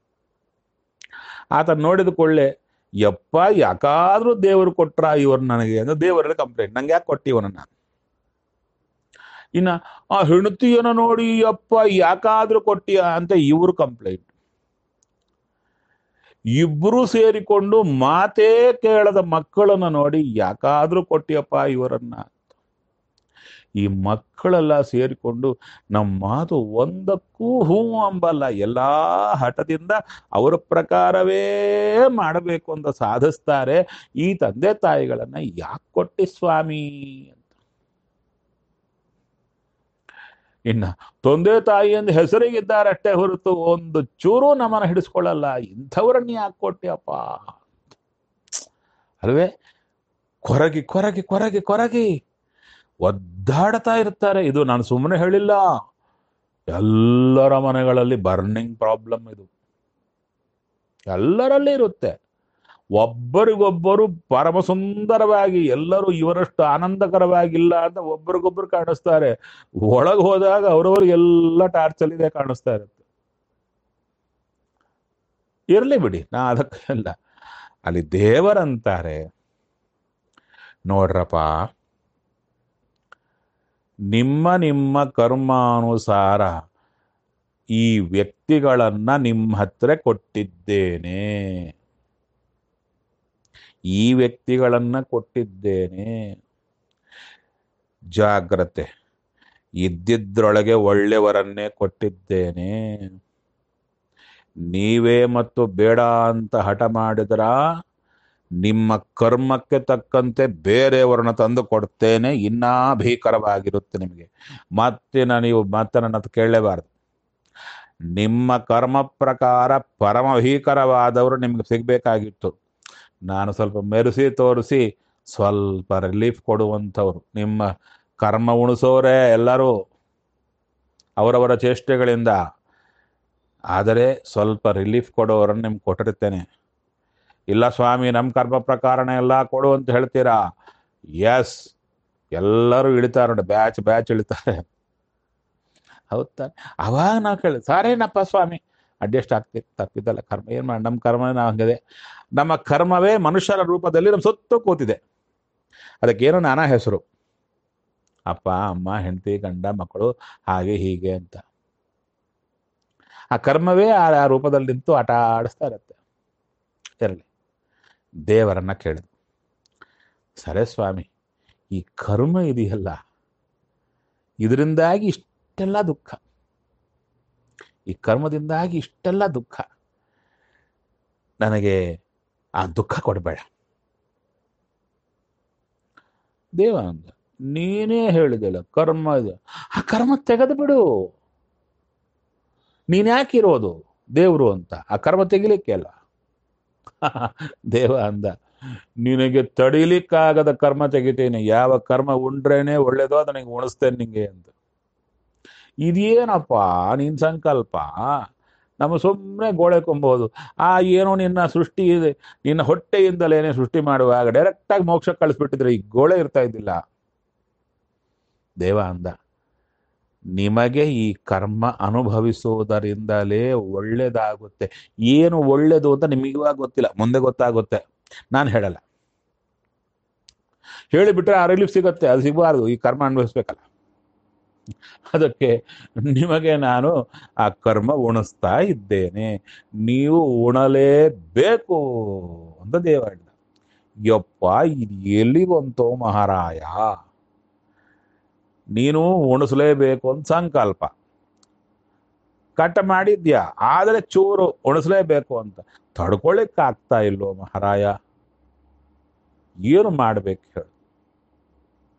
[SPEAKER 1] ಆತ ನೋಡಿದ ಕೊಳ್ಳೆ ಯಪ್ಪ ಯಾಕಾದ್ರೂ ದೇವರು ಕೊಟ್ರ ಇವ್ರು ನನಗೆ ಅಂದ್ರೆ ದೇವರಲ್ಲಿ ಕಂಪ್ಲೇಂಟ್ ನಂಗೆ ಯಾಕೆ ಕೊಟ್ಟಿ ಇವನನ್ನ ಇನ್ನ ಆ ಹೆಂಡತಿಯನ್ನ ನೋಡಿ ಯಪ್ಪ ಯಾಕಾದ್ರೂ ಕೊಟ್ಟಿಯ ಅಂತ ಇವರು ಕಂಪ್ಲೇಂಟ್ ಇಬ್ರು ಸೇರಿಕೊಂಡು ಮಾತೇ ಕೇಳದ ಮಕ್ಕಳನ್ನ ನೋಡಿ ಯಾಕಾದ್ರೂ ಕೊಟ್ಟಿಯಪ್ಪ ಇವರನ್ನ ಈ ಮಕ್ಕಳೆಲ್ಲ ಸೇರಿಕೊಂಡು ನಮ್ಮ ಮಾತು ಒಂದಕ್ಕೂ ಹೂ ಅಂಬಲ್ಲ ಎಲ್ಲಾ ಹಠದಿಂದ ಅವರ ಪ್ರಕಾರವೇ ಮಾಡಬೇಕು ಅಂತ ಸಾಧಿಸ್ತಾರೆ ಈ ತಂದೆ ತಾಯಿಗಳನ್ನ ಯಾಕೆ ಕೊಟ್ಟಿ ಸ್ವಾಮಿ ಅಂತ ಇನ್ನ ತಂದೆ ತಾಯಿ ಎಂದು ಹೆಸರಿಗಿದ್ದಾರೆ ಅಷ್ಟೇ ಹೊರತು ಒಂದು ಚೂರು ನಮ್ಮನ್ನ ಹಿಡಿಸ್ಕೊಳ್ಳಲ್ಲ ಇಂಥವ್ರನ್ನ ಯಾಕೆ ಕೊಟ್ಟಿಯಪ್ಪ ಅಲ್ವೇ ಕೊರಗಿ ಕೊರಗಿ ಕೊರಗಿ ಕೊರಗಿ ಒದ್ದಾಡ್ತಾ ಇರ್ತಾರೆ ಇದು ನಾನು ಸುಮ್ಮನೆ ಹೇಳಿಲ್ಲ ಎಲ್ಲರ ಮನೆಗಳಲ್ಲಿ ಬರ್ನಿಂಗ್ ಪ್ರಾಬ್ಲಮ್ ಇದು ಎಲ್ಲರಲ್ಲಿ ಇರುತ್ತೆ ಒಬ್ಬರಿಗೊಬ್ಬರು ಪರಮ ಸುಂದರವಾಗಿ ಎಲ್ಲರೂ ಇವರಷ್ಟು ಆನಂದಕರವಾಗಿಲ್ಲ ಅಂತ ಒಬ್ಬರಿಗೊಬ್ಬರು ಕಾಣಿಸ್ತಾರೆ ಒಳಗೆ ಹೋದಾಗ ಅವ್ರವ್ರಿಗೆಲ್ಲ ಟಾರ್ಚಲ್ಲಿದೆ ಕಾಣಿಸ್ತಾ ಇರುತ್ತೆ ಇರ್ಲಿ ಬಿಡಿ ನಾ ಅದಕ್ಕೆಲ್ಲ ಅಲ್ಲಿ ದೇವರಂತಾರೆ ನೋಡ್ರಪ್ಪ ನಿಮ್ಮ ನಿಮ್ಮ ಕರ್ಮಾನುಸಾರ ಈ ವ್ಯಕ್ತಿಗಳನ್ನ ನಿಮ್ಮ ಹತ್ರ ಕೊಟ್ಟಿದ್ದೇನೆ ಈ ವ್ಯಕ್ತಿಗಳನ್ನ ಕೊಟ್ಟಿದ್ದೇನೆ ಜಾಗ್ರತೆ ಇದ್ದಿದ್ರೊಳಗೆ ಒಳ್ಳೆಯವರನ್ನೇ ಕೊಟ್ಟಿದ್ದೇನೆ ನೀವೇ ಮತ್ತು ಬೇಡ ಅಂತ ಹಠ ಮಾಡಿದ್ರ ನಿಮ್ಮ ಕರ್ಮಕ್ಕೆ ತಕ್ಕಂತೆ ಬೇರೆಯವರನ್ನ ತಂದು ಕೊಡ್ತೇನೆ ಇನ್ನೂ ಭೀಕರವಾಗಿರುತ್ತೆ ನಿಮಗೆ ಮತ್ತೆ ನೀವು ಮತ್ತೆ ನನ್ನ ಹತ್ರ ಕೇಳಲೇಬಾರದು ನಿಮ್ಮ ಕರ್ಮ ಪ್ರಕಾರ ಪರಮ ಭೀಕರವಾದವರು ನಿಮ್ಗೆ ಸಿಗ್ಬೇಕಾಗಿತ್ತು ನಾನು ಸ್ವಲ್ಪ ಮೆರೆಸಿ ತೋರಿಸಿ ಸ್ವಲ್ಪ ರಿಲೀಫ್ ಕೊಡುವಂಥವ್ರು ನಿಮ್ಮ ಕರ್ಮ ಉಣಿಸೋರೇ ಎಲ್ಲರೂ ಅವರವರ ಚೇಷ್ಟೆಗಳಿಂದ ಆದರೆ ಸ್ವಲ್ಪ ರಿಲೀಫ್ ಕೊಡೋರನ್ನು ನಿಮ್ಗೆ ಕೊಟ್ಟಿರ್ತೇನೆ ಇಲ್ಲ ಸ್ವಾಮಿ ನಮ್ಮ ಕರ್ಮ ಪ್ರಕಾರನೇ ಎಲ್ಲ ಕೊಡು ಅಂತ ಹೇಳ್ತೀರಾ ಎಸ್ ಎಲ್ಲರೂ ಇಳಿತಾರೆ ನೋಡಿ ಬ್ಯಾಚ್ ಬ್ಯಾಚ್ ಇಳಿತಾರೆ ಹೌದ್ ತಾನೆ ಅವಾಗ ನಾವು ಕೇಳಿ ಸಾರೇನಪ್ಪ ಸ್ವಾಮಿ ಅಡ್ಜಸ್ಟ್ ಆಗ್ತೀವಿ ತಪ್ಪಿದ್ದಲ್ಲ ಕರ್ಮ ಏನು ಮಾಡಿ ನಮ್ಮ ಕರ್ಮ ನಾವು ಹಂಗಿದೆ ನಮ್ಮ ಕರ್ಮವೇ ಮನುಷ್ಯರ ರೂಪದಲ್ಲಿ ನಮ್ಮ ಸುತ್ತ ಕೂತಿದೆ ಅದಕ್ಕೇನೋ ನಾನಾ ಹೆಸರು ಅಪ್ಪ ಅಮ್ಮ ಹೆಂಡತಿ ಗಂಡ ಮಕ್ಕಳು ಹಾಗೆ ಹೀಗೆ ಅಂತ ಆ ಕರ್ಮವೇ ಆ ಆ ರೂಪದಲ್ಲಿ ನಿಂತು ಆಟ ಆಡಿಸ್ತಾ ಇರುತ್ತೆ ಇರಲಿ ದೇವರನ್ನ ಕೇಳಿದ್ರು ಸರೇ ಸ್ವಾಮಿ ಈ ಕರ್ಮ ಇದೆಯಲ್ಲ ಇದರಿಂದಾಗಿ ಇಷ್ಟೆಲ್ಲ ದುಃಖ ಈ ಕರ್ಮದಿಂದಾಗಿ ಇಷ್ಟೆಲ್ಲ ದುಃಖ ನನಗೆ ಆ ದುಃಖ ಕೊಡಬೇಡ ದೇವ ಅಂದ ನೀನೇ ಹೇಳಿದೆಲ್ಲ ಕರ್ಮ ಇದೆ ಆ ಕರ್ಮ ತೆಗೆದು ಬಿಡು ನೀನ್ ಯಾಕೆ ಇರೋದು ದೇವ್ರು ಅಂತ ಆ ಕರ್ಮ ತೆಗಿಲಿಕ್ಕೆ ಅಲ್ಲ ದೇವ ಅಂದ ನಿನಗೆ ತಡಿಲಿಕ್ಕಾಗದ ಕರ್ಮ ತೆಗಿತೇನೆ ಯಾವ ಕರ್ಮ ಉಂಡ್ರೇನೆ ಒಳ್ಳೇದೋ ಅದು ನನಗೆ ಉಣಿಸ್ತೇನೆ ನಿಂಗೆ ಅಂತ ಇದೇನಪ್ಪ ನಿನ್ ಸಂಕಲ್ಪ ನಮ್ಮ ಸುಮ್ಮನೆ ಗೋಳೆ ಕೊಂಬೋದು ಆ ಏನೋ ನಿನ್ನ ಸೃಷ್ಟಿ ಇದೆ ನಿನ್ನ ಹೊಟ್ಟೆಯಿಂದಲೇನೆ ಸೃಷ್ಟಿ ಮಾಡುವಾಗ ಡೈರೆಕ್ಟ್ ಆಗಿ ಮೋಕ್ಷ ಕಳಿಸ್ಬಿಟ್ಟಿದ್ರೆ ಈ ಗೋಳೆ ಇರ್ತಾ ಇದ್ದಿಲ್ಲ ದೇವ ಅಂದ ನಿಮಗೆ ಈ ಕರ್ಮ ಅನುಭವಿಸುವುದರಿಂದಲೇ ಒಳ್ಳೇದಾಗುತ್ತೆ ಏನು ಒಳ್ಳೇದು ಅಂತ ನಿಮಗೆ ಇವಾಗ ಗೊತ್ತಿಲ್ಲ ಮುಂದೆ ಗೊತ್ತಾಗುತ್ತೆ ನಾನು ಹೇಳಲ್ಲ ಹೇಳಿಬಿಟ್ರೆ ಆ ರಿಲೀಫ್ ಸಿಗುತ್ತೆ ಅದು ಸಿಗಬಾರ್ದು ಈ ಕರ್ಮ ಅನುಭವಿಸ್ಬೇಕಲ್ಲ ಅದಕ್ಕೆ ನಿಮಗೆ ನಾನು ಆ ಕರ್ಮ ಉಣಿಸ್ತಾ ಇದ್ದೇನೆ ನೀವು ಉಣಲೇಬೇಕು ಅಂತ ದೇವ ಹೇಳಿದ ಯಪ್ಪ ಇದು ಎಲ್ಲಿ ಬಂತೋ ಮಹಾರಾಯ ನೀನು ಉಣಿಸ್ಲೇಬೇಕು ಅಂತ ಸಂಕಲ್ಪ ಕಟ್ಟ ಮಾಡಿದ್ಯಾ ಆದರೆ ಚೂರು ಉಣಿಸ್ಲೇಬೇಕು ಅಂತ ತಡ್ಕೊಳ್ಳಿಕ್ಕೆ ಆಗ್ತಾ ಇಲ್ವೋ ಮಹಾರಾಯ ಏನು ಮಾಡ್ಬೇಕು ಹೇಳು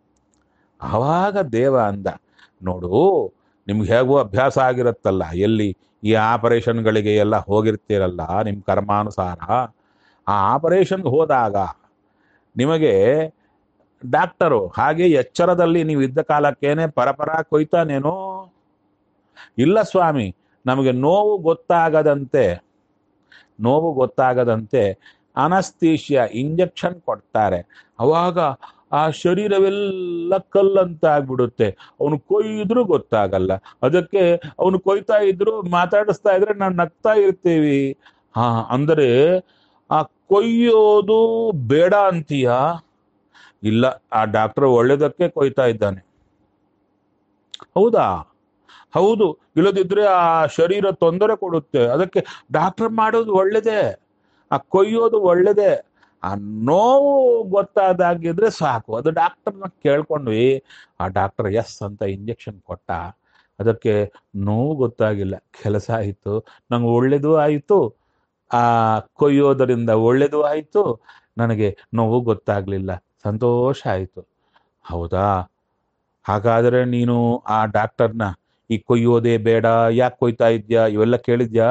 [SPEAKER 1] ಆವಾಗ ದೇವ ಅಂದ ನೋಡು ನಿಮ್ಗೆ ಹೇಗೂ ಅಭ್ಯಾಸ ಆಗಿರುತ್ತಲ್ಲ ಎಲ್ಲಿ ಈ ಆಪರೇಷನ್ಗಳಿಗೆ ಎಲ್ಲ ಹೋಗಿರ್ತೀರಲ್ಲ ನಿಮ್ಮ ಕರ್ಮಾನುಸಾರ ಆ ಆಪರೇಷನ್ಗೆ ಹೋದಾಗ ನಿಮಗೆ ಡಾಕ್ಟರು ಹಾಗೆ ಎಚ್ಚರದಲ್ಲಿ ನೀವು ಇದ್ದ ಕಾಲಕ್ಕೇನೆ ಪರಪರ ಕೊಯ್ತಾನೇನೋ ಇಲ್ಲ ಸ್ವಾಮಿ ನಮಗೆ ನೋವು ಗೊತ್ತಾಗದಂತೆ ನೋವು ಗೊತ್ತಾಗದಂತೆ ಅನಸ್ತೀಶಿಯ ಇಂಜೆಕ್ಷನ್ ಕೊಡ್ತಾರೆ ಅವಾಗ ಆ ಶರೀರವೆಲ್ಲ ಕಲ್ಲಂತ ಆಗ್ಬಿಡುತ್ತೆ ಅವನು ಕೊಯ್ಯಿದ್ರು ಗೊತ್ತಾಗಲ್ಲ ಅದಕ್ಕೆ ಅವನು ಕೊಯ್ತಾ ಇದ್ರು ಮಾತಾಡಿಸ್ತಾ ಇದ್ರೆ ನಾವು ನಗ್ತಾ ಇರ್ತೀವಿ ಹಾ ಅಂದರೆ ಆ ಕೊಯ್ಯೋದು ಬೇಡ ಅಂತೀಯ ಇಲ್ಲ ಆ ಡಾಕ್ಟರ್ ಒಳ್ಳೇದಕ್ಕೆ ಕೊಯ್ತಾ ಇದ್ದಾನೆ ಹೌದಾ ಹೌದು ಇಲ್ಲದಿದ್ರೆ ಆ ಶರೀರ ತೊಂದರೆ ಕೊಡುತ್ತೆ ಅದಕ್ಕೆ ಡಾಕ್ಟರ್ ಮಾಡೋದು ಒಳ್ಳೇದೇ ಆ ಕೊಯ್ಯೋದು ಒಳ್ಳೇದೇ ಆ ನೋವು ಗೊತ್ತಾದಾಗಿದ್ರೆ ಸಾಕು ಅದು ಡಾಕ್ಟರ್ನ ಕೇಳ್ಕೊಂಡ್ವಿ ಆ ಡಾಕ್ಟರ್ ಎಸ್ ಅಂತ ಇಂಜೆಕ್ಷನ್ ಕೊಟ್ಟ ಅದಕ್ಕೆ ನೋವು ಗೊತ್ತಾಗಿಲ್ಲ ಕೆಲಸ ಆಯಿತು ನಂಗೆ ಒಳ್ಳೇದು ಆಯಿತು ಆ ಕೊಯ್ಯೋದರಿಂದ ಒಳ್ಳೇದು ಆಯಿತು ನನಗೆ ನೋವು ಗೊತ್ತಾಗ್ಲಿಲ್ಲ ಸಂತೋಷ ಆಯಿತು ಹೌದಾ ಹಾಗಾದರೆ ನೀನು ಆ ಡಾಕ್ಟರ್ನ ಈ ಕೊಯ್ಯೋದೇ ಬೇಡ ಯಾಕೆ ಕೊಯ್ತಾ ಇದ್ಯಾ ಇವೆಲ್ಲ ಕೇಳಿದ್ಯಾ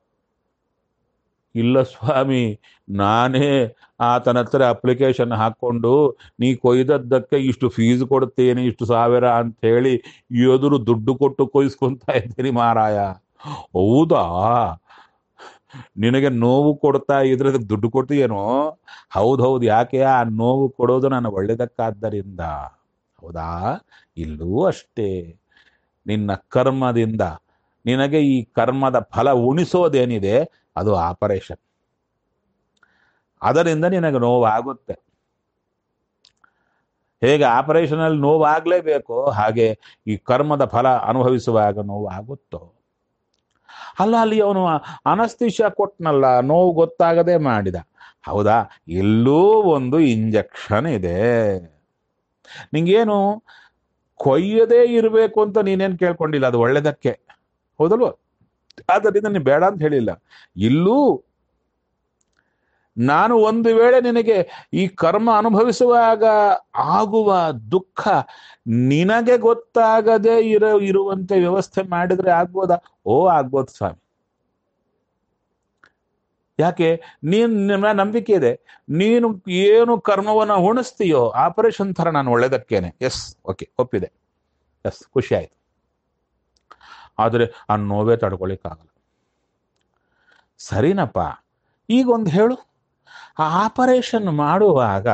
[SPEAKER 1] ಇಲ್ಲ ಸ್ವಾಮಿ ನಾನೇ ಆತನ ಹತ್ರ ಅಪ್ಲಿಕೇಶನ್ ಹಾಕ್ಕೊಂಡು ನೀ ಕೊಯ್ದದ್ದಕ್ಕೆ ಇಷ್ಟು ಫೀಸ್ ಕೊಡ್ತೇನೆ ಇಷ್ಟು ಸಾವಿರ ಅಂತ ಹೇಳಿ ಎದುರು ದುಡ್ಡು ಕೊಟ್ಟು ಕೊಯ್ಸ್ಕೊಂತ ಇದ್ದೀನಿ ಮಾರಾಯ ಹೌದಾ ನಿನಗೆ ನೋವು ಕೊಡ್ತಾ ಇದ್ರೆ ಅದಕ್ಕೆ ದುಡ್ಡು ಕೊಡ್ತೀಯೇನೋ ಹೌದೌದು ಯಾಕೆ ಆ ನೋವು ಕೊಡೋದು ನನ್ನ ಒಳ್ಳೇದಕ್ಕಾದ್ದರಿಂದ ಹೌದಾ ಇಲ್ಲೂ ಅಷ್ಟೇ ನಿನ್ನ ಕರ್ಮದಿಂದ ನಿನಗೆ ಈ ಕರ್ಮದ ಫಲ ಉಣಿಸೋದೇನಿದೆ ಅದು ಆಪರೇಷನ್ ಅದರಿಂದ ನಿನಗೆ ನೋವಾಗುತ್ತೆ ಹೇಗೆ ಆಪರೇಷನ್ ಅಲ್ಲಿ ನೋವಾಗಲೇಬೇಕು ಹಾಗೆ ಈ ಕರ್ಮದ ಫಲ ಅನುಭವಿಸುವಾಗ ನೋವಾಗುತ್ತೋ ಅಲ್ಲ ಅಲ್ಲಿ ಅವನು ಅನಸ್ತಿಷ ಕೊಟ್ನಲ್ಲ ನೋವು ಗೊತ್ತಾಗದೆ ಮಾಡಿದ ಹೌದಾ ಇಲ್ಲೂ ಒಂದು ಇಂಜೆಕ್ಷನ್ ಇದೆ ನಿಂಗೇನು ಕೊಯ್ಯದೇ ಇರಬೇಕು ಅಂತ ನೀನೇನು ಕೇಳ್ಕೊಂಡಿಲ್ಲ ಅದು ಒಳ್ಳೇದಕ್ಕೆ ಹೌದಲ್ವ ಆದ್ದರಿಂದ ನೀನು ಬೇಡ ಅಂತ ಹೇಳಿಲ್ಲ ಇಲ್ಲೂ ನಾನು ಒಂದು ವೇಳೆ ನಿನಗೆ ಈ ಕರ್ಮ ಅನುಭವಿಸುವಾಗ ಆಗುವ ದುಃಖ ನಿನಗೆ ಗೊತ್ತಾಗದೆ ಇರೋ ಇರುವಂತೆ ವ್ಯವಸ್ಥೆ ಮಾಡಿದ್ರೆ ಆಗ್ಬೋದಾ ಓ ಆಗ್ಬೋದು ಸ್ವಾಮಿ ಯಾಕೆ ನೀನ್ ನಿನ್ನ ನಂಬಿಕೆ ಇದೆ ನೀನು ಏನು ಕರ್ಮವನ್ನ ಉಣಿಸ್ತೀಯೋ ಆಪರೇಷನ್ ಥರ ನಾನು ಒಳ್ಳೇದಕ್ಕೇನೆ ಎಸ್ ಓಕೆ ಒಪ್ಪಿದೆ ಎಸ್ ಖುಷಿ ಆಯ್ತು ಆದರೆ ಆ ನೋವೇ ತಡ್ಕೊಳಿಕ್ಕಾಗಲ್ಲ ಸರಿನಪ್ಪ ಈಗೊಂದು ಹೇಳು ಆ ಆಪರೇಷನ್ ಮಾಡುವಾಗ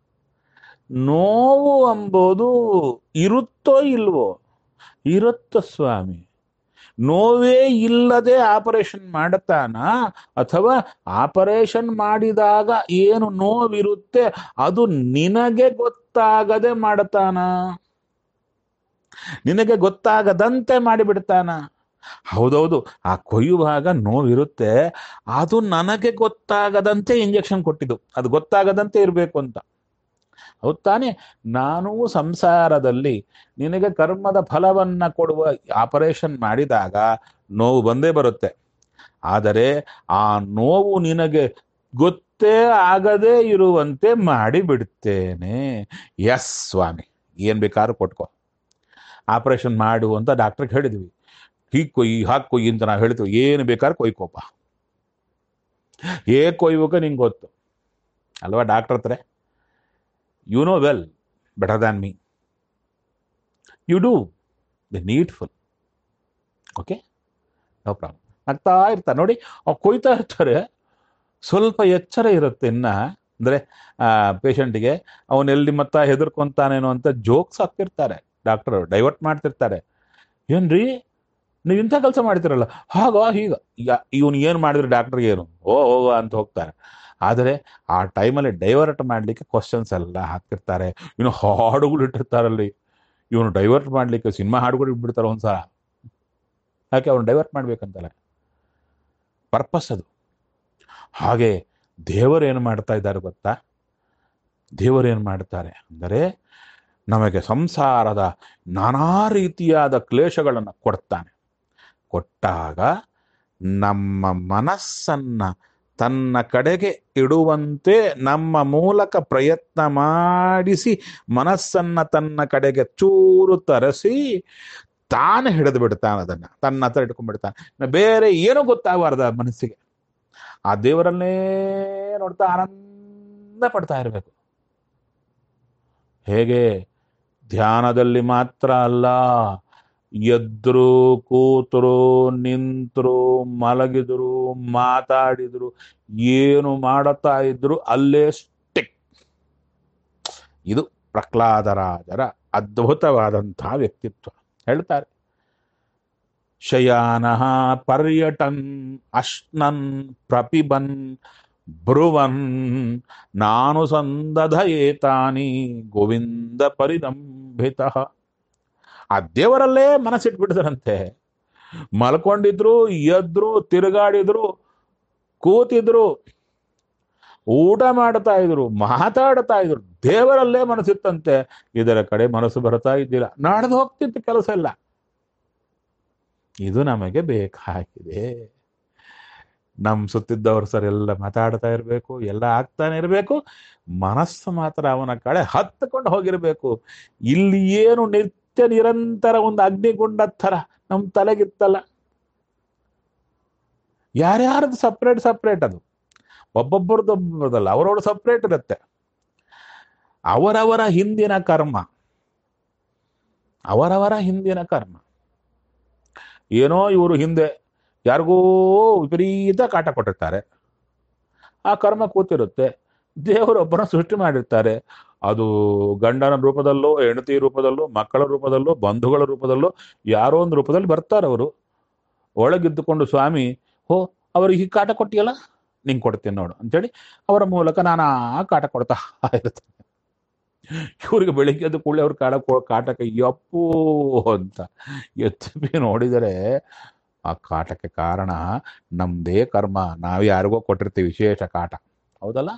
[SPEAKER 1] ನೋವು ಎಂಬುದು ಇರುತ್ತೋ ಇಲ್ವೋ ಇರುತ್ತ ಸ್ವಾಮಿ ನೋವೇ ಇಲ್ಲದೆ ಆಪರೇಷನ್ ಮಾಡುತ್ತಾನ ಅಥವಾ ಆಪರೇಷನ್ ಮಾಡಿದಾಗ ಏನು ನೋವಿರುತ್ತೆ ಅದು ನಿನಗೆ ಗೊತ್ತಾಗದೆ ಮಾಡುತ್ತಾನ ನಿನಗೆ ಗೊತ್ತಾಗದಂತೆ ಮಾಡಿಬಿಡ್ತಾನ ಹೌದೌದು ಆ ಕೊಯ್ಯುವಾಗ ನೋವಿರುತ್ತೆ ಅದು ನನಗೆ ಗೊತ್ತಾಗದಂತೆ ಇಂಜೆಕ್ಷನ್ ಕೊಟ್ಟಿದ್ದು ಅದು ಗೊತ್ತಾಗದಂತೆ ಇರಬೇಕು ಅಂತ ಹೌದು ತಾನೇ ನಾನು ಸಂಸಾರದಲ್ಲಿ ನಿನಗೆ ಕರ್ಮದ ಫಲವನ್ನ ಕೊಡುವ ಆಪರೇಷನ್ ಮಾಡಿದಾಗ ನೋವು ಬಂದೇ ಬರುತ್ತೆ ಆದರೆ ಆ ನೋವು ನಿನಗೆ ಗೊತ್ತೇ ಆಗದೇ ಇರುವಂತೆ ಮಾಡಿ ಬಿಡ್ತೇನೆ ಎಸ್ ಸ್ವಾಮಿ ಏನ್ ಬೇಕಾದ್ರೂ ಕೊಟ್ಕೋ ಆಪರೇಷನ್ ಮಾಡು ಅಂತ ಡಾಕ್ಟರ್ಗೆ ಹೇಳಿದ್ವಿ ಹೀಗೆ ಕೊಯ್ಯಿ ಹಾಕಿ ಕೊಯ್ಯಿ ಅಂತ ನಾವು ಹೇಳ್ತೀವಿ ಏನು ಬೇಕಾದ್ರೆ ಕೊಯ್ಕೋಪ ಹೇಗೆ ಕೊಯ್ಬೇಕು ನಿಂಗೆ ಗೊತ್ತು ಅಲ್ವಾ ಡಾಕ್ಟರ್ ಹತ್ರ you know well better than me you do the needful okay no problem ಆಗ್ತಾ ಇರ್ತಾರೆ ನೋಡಿ ಅವ್ರು ಕೊಯ್ತಾ ಇರ್ತಾರೆ ಸ್ವಲ್ಪ ಎಚ್ಚರ ಇರುತ್ತೆ ಇನ್ನ ಅಂದರೆ ಪೇಷಂಟಿಗೆ ಅವನೆಲ್ಲಿ ಮತ್ತ ಹೆದರ್ಕೊಂತಾನೇನೋ ಅಂತ ಜೋಕ್ಸ್ ಹಾಕ್ತಿರ್ತಾರೆ ಡಾಕ್ಟರ್ ಡೈವರ್ಟ್ ಮಾಡ್ತಿರ್ತಾರೆ ಏನ್ರಿ ನೀವು ಇಂಥ ಕೆಲಸ ಮಾಡ್ತಿರಲ್ಲ ಹಾಗ ಹೀಗ ಈಗ ಇವನು ಏನು ಮಾಡಿದ್ರೆ ಡಾಕ್ಟರ್ಗೆ ಏನು ಓ ಹೋಗ ಅಂತ ಹೋಗ್ತಾರೆ ಆದರೆ ಆ ಟೈಮಲ್ಲಿ ಡೈವರ್ಟ್ ಮಾಡಲಿಕ್ಕೆ ಕ್ವಶನ್ಸ್ ಎಲ್ಲ ಹಾಕ್ತಿರ್ತಾರೆ ಇನ್ನು ಹಾಡುಗಳು ಇಟ್ಟಿರ್ತಾರಲ್ಲಿ ಇವನು ಡೈವರ್ಟ್ ಮಾಡಲಿಕ್ಕೆ ಸಿನಿಮಾ ಹಾಡುಗಳು ಇಟ್ಬಿಡ್ತಾರೆ ಒಂದ್ಸಲ ಯಾಕೆ ಅವನು ಡೈವರ್ಟ್ ಮಾಡ್ಬೇಕಂತಲ್ಲ ಪರ್ಪಸ್ ಅದು ಹಾಗೆ ದೇವರೇನು ಮಾಡ್ತಾ ಇದ್ದಾರೆ ಗೊತ್ತಾ ದೇವರೇನು ಮಾಡ್ತಾರೆ ಅಂದರೆ ನಮಗೆ ಸಂಸಾರದ ನಾನಾ ರೀತಿಯಾದ ಕ್ಲೇಶಗಳನ್ನು ಕೊಡ್ತಾನೆ ಕೊಟ್ಟಾಗ ನಮ್ಮ ಮನಸ್ಸನ್ನ ತನ್ನ ಕಡೆಗೆ ಇಡುವಂತೆ ನಮ್ಮ ಮೂಲಕ ಪ್ರಯತ್ನ ಮಾಡಿಸಿ ಮನಸ್ಸನ್ನ ತನ್ನ ಕಡೆಗೆ ಚೂರು ತರಿಸಿ ತಾನು ಹಿಡಿದು ಬಿಡ್ತಾನೆ ಅದನ್ನ ತನ್ನ ಹತ್ರ ಇಟ್ಕೊಂಡ್ಬಿಡ್ತಾನೆ ಇನ್ನು ಬೇರೆ ಏನೂ ಗೊತ್ತಾಗಬಾರ್ದು ಆ ಮನಸ್ಸಿಗೆ ಆ ದೇವರನ್ನೇ ನೋಡ್ತಾ ಆನಂದ ಪಡ್ತಾ ಇರಬೇಕು ಹೇಗೆ ಧ್ಯಾನದಲ್ಲಿ ಮಾತ್ರ ಅಲ್ಲ ಎದ್ರು ಕೂತರು ನಿಂತರು ಮಲಗಿದ್ರು ಮಾತಾಡಿದ್ರು ಏನು ಮಾಡುತ್ತಾ ಇದ್ರು ಅಲ್ಲೇ ಸ್ಟಿಕ್ ಇದು ಪ್ರಹ್ಲಾದರಾಜರ ಅದ್ಭುತವಾದಂತಹ ವ್ಯಕ್ತಿತ್ವ ಹೇಳ್ತಾರೆ ಶಯಾನ ಪರ್ಯಟನ್ ಅಶ್ನನ್ ಪ್ರಪಿಬನ್ ಬ್ರುವನ್ ನಾನು ಸಂದಧಯೇತಾನಿ ಗೋವಿಂದ ಪರಿದಂಭಿತ ಆ ದೇವರಲ್ಲೇ ಮನಸ್ಸಿಟ್ಬಿಟ್ಟಿದ್ರಂತೆ ಮಲ್ಕೊಂಡಿದ್ರು ಎದ್ರು ತಿರುಗಾಡಿದ್ರು ಕೂತಿದ್ರು ಊಟ ಮಾಡ್ತಾ ಇದ್ರು ಮಾತಾಡ್ತಾ ಇದ್ರು ದೇವರಲ್ಲೇ ಮನಸ್ಸಿತ್ತಂತೆ ಇದರ ಕಡೆ ಮನಸ್ಸು ಬರ್ತಾ ಇದ್ದಿಲ್ಲ ನಡೆದು ಹೋಗ್ತಿತ್ತು ಕೆಲಸ ಎಲ್ಲ ಇದು ನಮಗೆ ಬೇಕಾಗಿದೆ ನಮ್ ಸುತ್ತಿದ್ದವ್ರು ಸರ್ ಎಲ್ಲ ಮಾತಾಡ್ತಾ ಇರಬೇಕು ಎಲ್ಲ ಆಗ್ತಾನೆ ಇರಬೇಕು ಮನಸ್ಸು ಮಾತ್ರ ಅವನ ಕಡೆ ಹತ್ತಕೊಂಡು ಹೋಗಿರ್ಬೇಕು ಇಲ್ಲಿ ಏನು ನಿತ್ಯ ನಿರಂತರ ಒಂದು ಅಗ್ನಿಗುಂಡ ಥರ ನಮ್ಮ ತಲೆಗಿತ್ತಲ್ಲ ಯಾರ್ಯಾರದು ಸಪ್ರೇಟ್ ಸಪ್ರೇಟ್ ಅದು ಒಬ್ಬೊಬ್ಬರದ್ದು ಒಬ್ಬರದಲ್ಲ ಅವರವ್ರ ಸಪ್ರೇಟ್ ಇರುತ್ತೆ ಅವರವರ ಹಿಂದಿನ ಕರ್ಮ ಅವರವರ ಹಿಂದಿನ ಕರ್ಮ ಏನೋ ಇವರು ಹಿಂದೆ ಯಾರಿಗೋ ವಿಪರೀತ ಕಾಟ ಕೊಟ್ಟಿರ್ತಾರೆ ಆ ಕರ್ಮ ಕೂತಿರುತ್ತೆ ದೇವರೊಬ್ಬನ ಸೃಷ್ಟಿ ಮಾಡಿರ್ತಾರೆ ಅದು ಗಂಡನ ರೂಪದಲ್ಲೋ ಹೆಂಡತಿ ರೂಪದಲ್ಲೋ ಮಕ್ಕಳ ರೂಪದಲ್ಲೋ ಬಂಧುಗಳ ರೂಪದಲ್ಲೋ ಯಾರೋ ಒಂದು ರೂಪದಲ್ಲಿ ಬರ್ತಾರೆ ಅವರು ಒಳಗಿದ್ದುಕೊಂಡು ಸ್ವಾಮಿ ಹೋ ಅವ್ರಿಗೆ ಈ ಕಾಟ ಕೊಟ್ಟಿಯಲ್ಲ ನಿಂಗೆ ಕೊಡ್ತೀನಿ ನೋಡು ಅಂತೇಳಿ ಅವರ ಮೂಲಕ ನಾನು ಆ ಕಾಟ ಕೊಡ್ತಾ ಇರ್ತೇನೆ ಇವ್ರಿಗೆ ಬೆಳಿಗ್ಗೆ ಎದ್ದು ಕೂಡಲೇ ಅವ್ರ ಕಾಟ ಕಾಟಕ್ಕೆ ಯಪ್ಪು ಅಂತ ಎತ್ತಿ ನೋಡಿದರೆ ಆ ಕಾಟಕ್ಕೆ ಕಾರಣ ನಮ್ದೇ ಕರ್ಮ ನಾವು ಯಾರಿಗೋ ಕೊಟ್ಟಿರ್ತೀವಿ ವಿಶೇಷ ಕಾಟ ಹೌದಲ್ಲ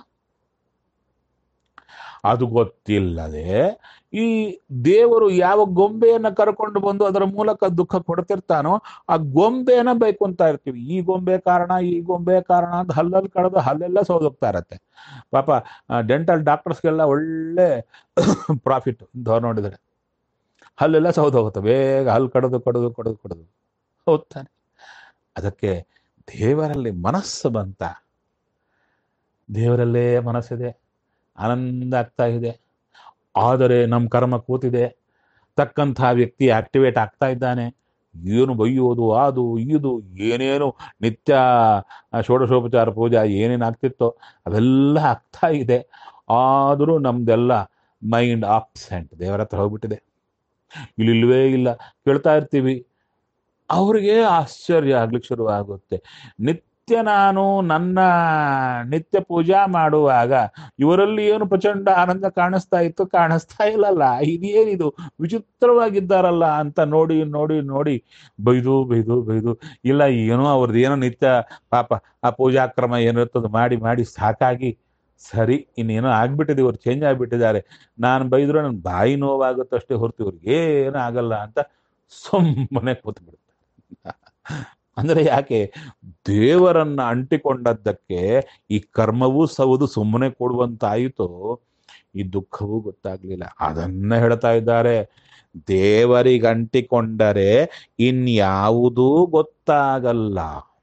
[SPEAKER 1] ಅದು ಗೊತ್ತಿಲ್ಲದೆ ಈ ದೇವರು ಯಾವ ಗೊಂಬೆಯನ್ನ ಕರ್ಕೊಂಡು ಬಂದು ಅದರ ಮೂಲಕ ದುಃಖ ಕೊಡ್ತಿರ್ತಾನೋ ಆ ಗೊಂಬೆನ ಬೈಕೊಂತಾ ಇರ್ತೀವಿ ಈ ಗೊಂಬೆ ಕಾರಣ ಈ ಗೊಂಬೆ ಕಾರಣ ಅಂತ ಹಲ್ಲಲ್ಲಿ ಕಳೆದು ಹಲ್ಲೆಲ್ಲ ಸೋದೋಗ್ತಾ ಇರತ್ತೆ ಪಾಪ ಡೆಂಟಲ್ ಡಾಕ್ಟರ್ಸ್ಗೆಲ್ಲ ಒಳ್ಳೆ ಪ್ರಾಫಿಟ್ ಇಂಥವ್ರು ನೋಡಿದರೆ ಹಲ್ಲೆಲ್ಲ ಸೌದೋಗುತ್ತೆ ಬೇಗ ಹಲ್ಲು ಕಡದು ಕಡದು ಕಡದು ಕಡದು ಹೋಗ್ತಾನೆ ಅದಕ್ಕೆ ದೇವರಲ್ಲಿ ಮನಸ್ಸು ಬಂತ ದೇವರಲ್ಲೇ ಮನಸ್ಸಿದೆ ಆನಂದ ಆಗ್ತಾ ಇದೆ ಆದರೆ ನಮ್ಮ ಕರ್ಮ ಕೂತಿದೆ ತಕ್ಕಂಥ ವ್ಯಕ್ತಿ ಆಕ್ಟಿವೇಟ್ ಆಗ್ತಾ ಇದ್ದಾನೆ ಏನು ಬೈಯೋದು ಅದು ಇದು ಏನೇನು ನಿತ್ಯ ಷೋಡಶೋಪಚಾರ ಪೂಜಾ ಏನೇನು ಆಗ್ತಿತ್ತೋ ಅವೆಲ್ಲ ಆಗ್ತಾ ಇದೆ ಆದರೂ ನಮ್ದೆಲ್ಲ ಮೈಂಡ್ ಆಬ್ಸೆಂಟ್ ದೇವರ ಹತ್ರ ಹೋಗ್ಬಿಟ್ಟಿದೆ ಇಲ್ಲಿಲ್ವೇ ಇಲ್ಲ ಕೇಳ್ತಾ ಇರ್ತೀವಿ ಅವ್ರಿಗೆ ಆಶ್ಚರ್ಯ ಆಗ್ಲಿಕ್ಕೆ ಶುರುವಾಗುತ್ತೆ ನಿತ್ಯ ನಾನು ನನ್ನ ನಿತ್ಯ ಪೂಜಾ ಮಾಡುವಾಗ ಇವರಲ್ಲಿ ಏನು ಪ್ರಚಂಡ ಆನಂದ ಕಾಣಿಸ್ತಾ ಇತ್ತು ಕಾಣಿಸ್ತಾ ಇಲ್ಲಲ್ಲ ಇದೇನಿದು ವಿಚಿತ್ರವಾಗಿದ್ದಾರಲ್ಲ ಅಂತ ನೋಡಿ ನೋಡಿ ನೋಡಿ ಬೈದು ಬೈದು ಬೈದು ಇಲ್ಲ ಏನೋ ಅವ್ರದ್ದು ಏನೋ ನಿತ್ಯ ಪಾಪ ಆ ಪೂಜಾಕ್ರಮ ಏನಿರ್ತದೆ ಮಾಡಿ ಮಾಡಿ ಸಾಕಾಗಿ ಸರಿ ಇನ್ನೇನೋ ಆಗ್ಬಿಟ್ಟಿದೆ ಇವ್ರು ಚೇಂಜ್ ಆಗ್ಬಿಟ್ಟಿದ್ದಾರೆ ನಾನು ಬೈದ್ರು ನನ್ನ ಬಾಯಿ ನೋವಾಗುತ್ತಷ್ಟೇ ಹೊರತು ಇವ್ರಿಗೆ ಏನೂ ಆಗಲ್ಲ ಅಂತ ಸುಮ್ಮನೆ ಕೂತ್ಬಿಡ್ತಾರೆ ಅಂದ್ರೆ ಯಾಕೆ ದೇವರನ್ನ ಅಂಟಿಕೊಂಡದ್ದಕ್ಕೆ ಈ ಕರ್ಮವೂ ಸೌದು ಸುಮ್ಮನೆ ಕೊಡುವಂತಾಯಿತು ಈ ದುಃಖವೂ ಗೊತ್ತಾಗ್ಲಿಲ್ಲ ಅದನ್ನ ಹೇಳ್ತಾ ಇದ್ದಾರೆ ದೇವರಿಗೆ ಅಂಟಿಕೊಂಡರೆ ಇನ್ಯಾವುದೂ ಗೊತ್ತಾಗಲ್ಲ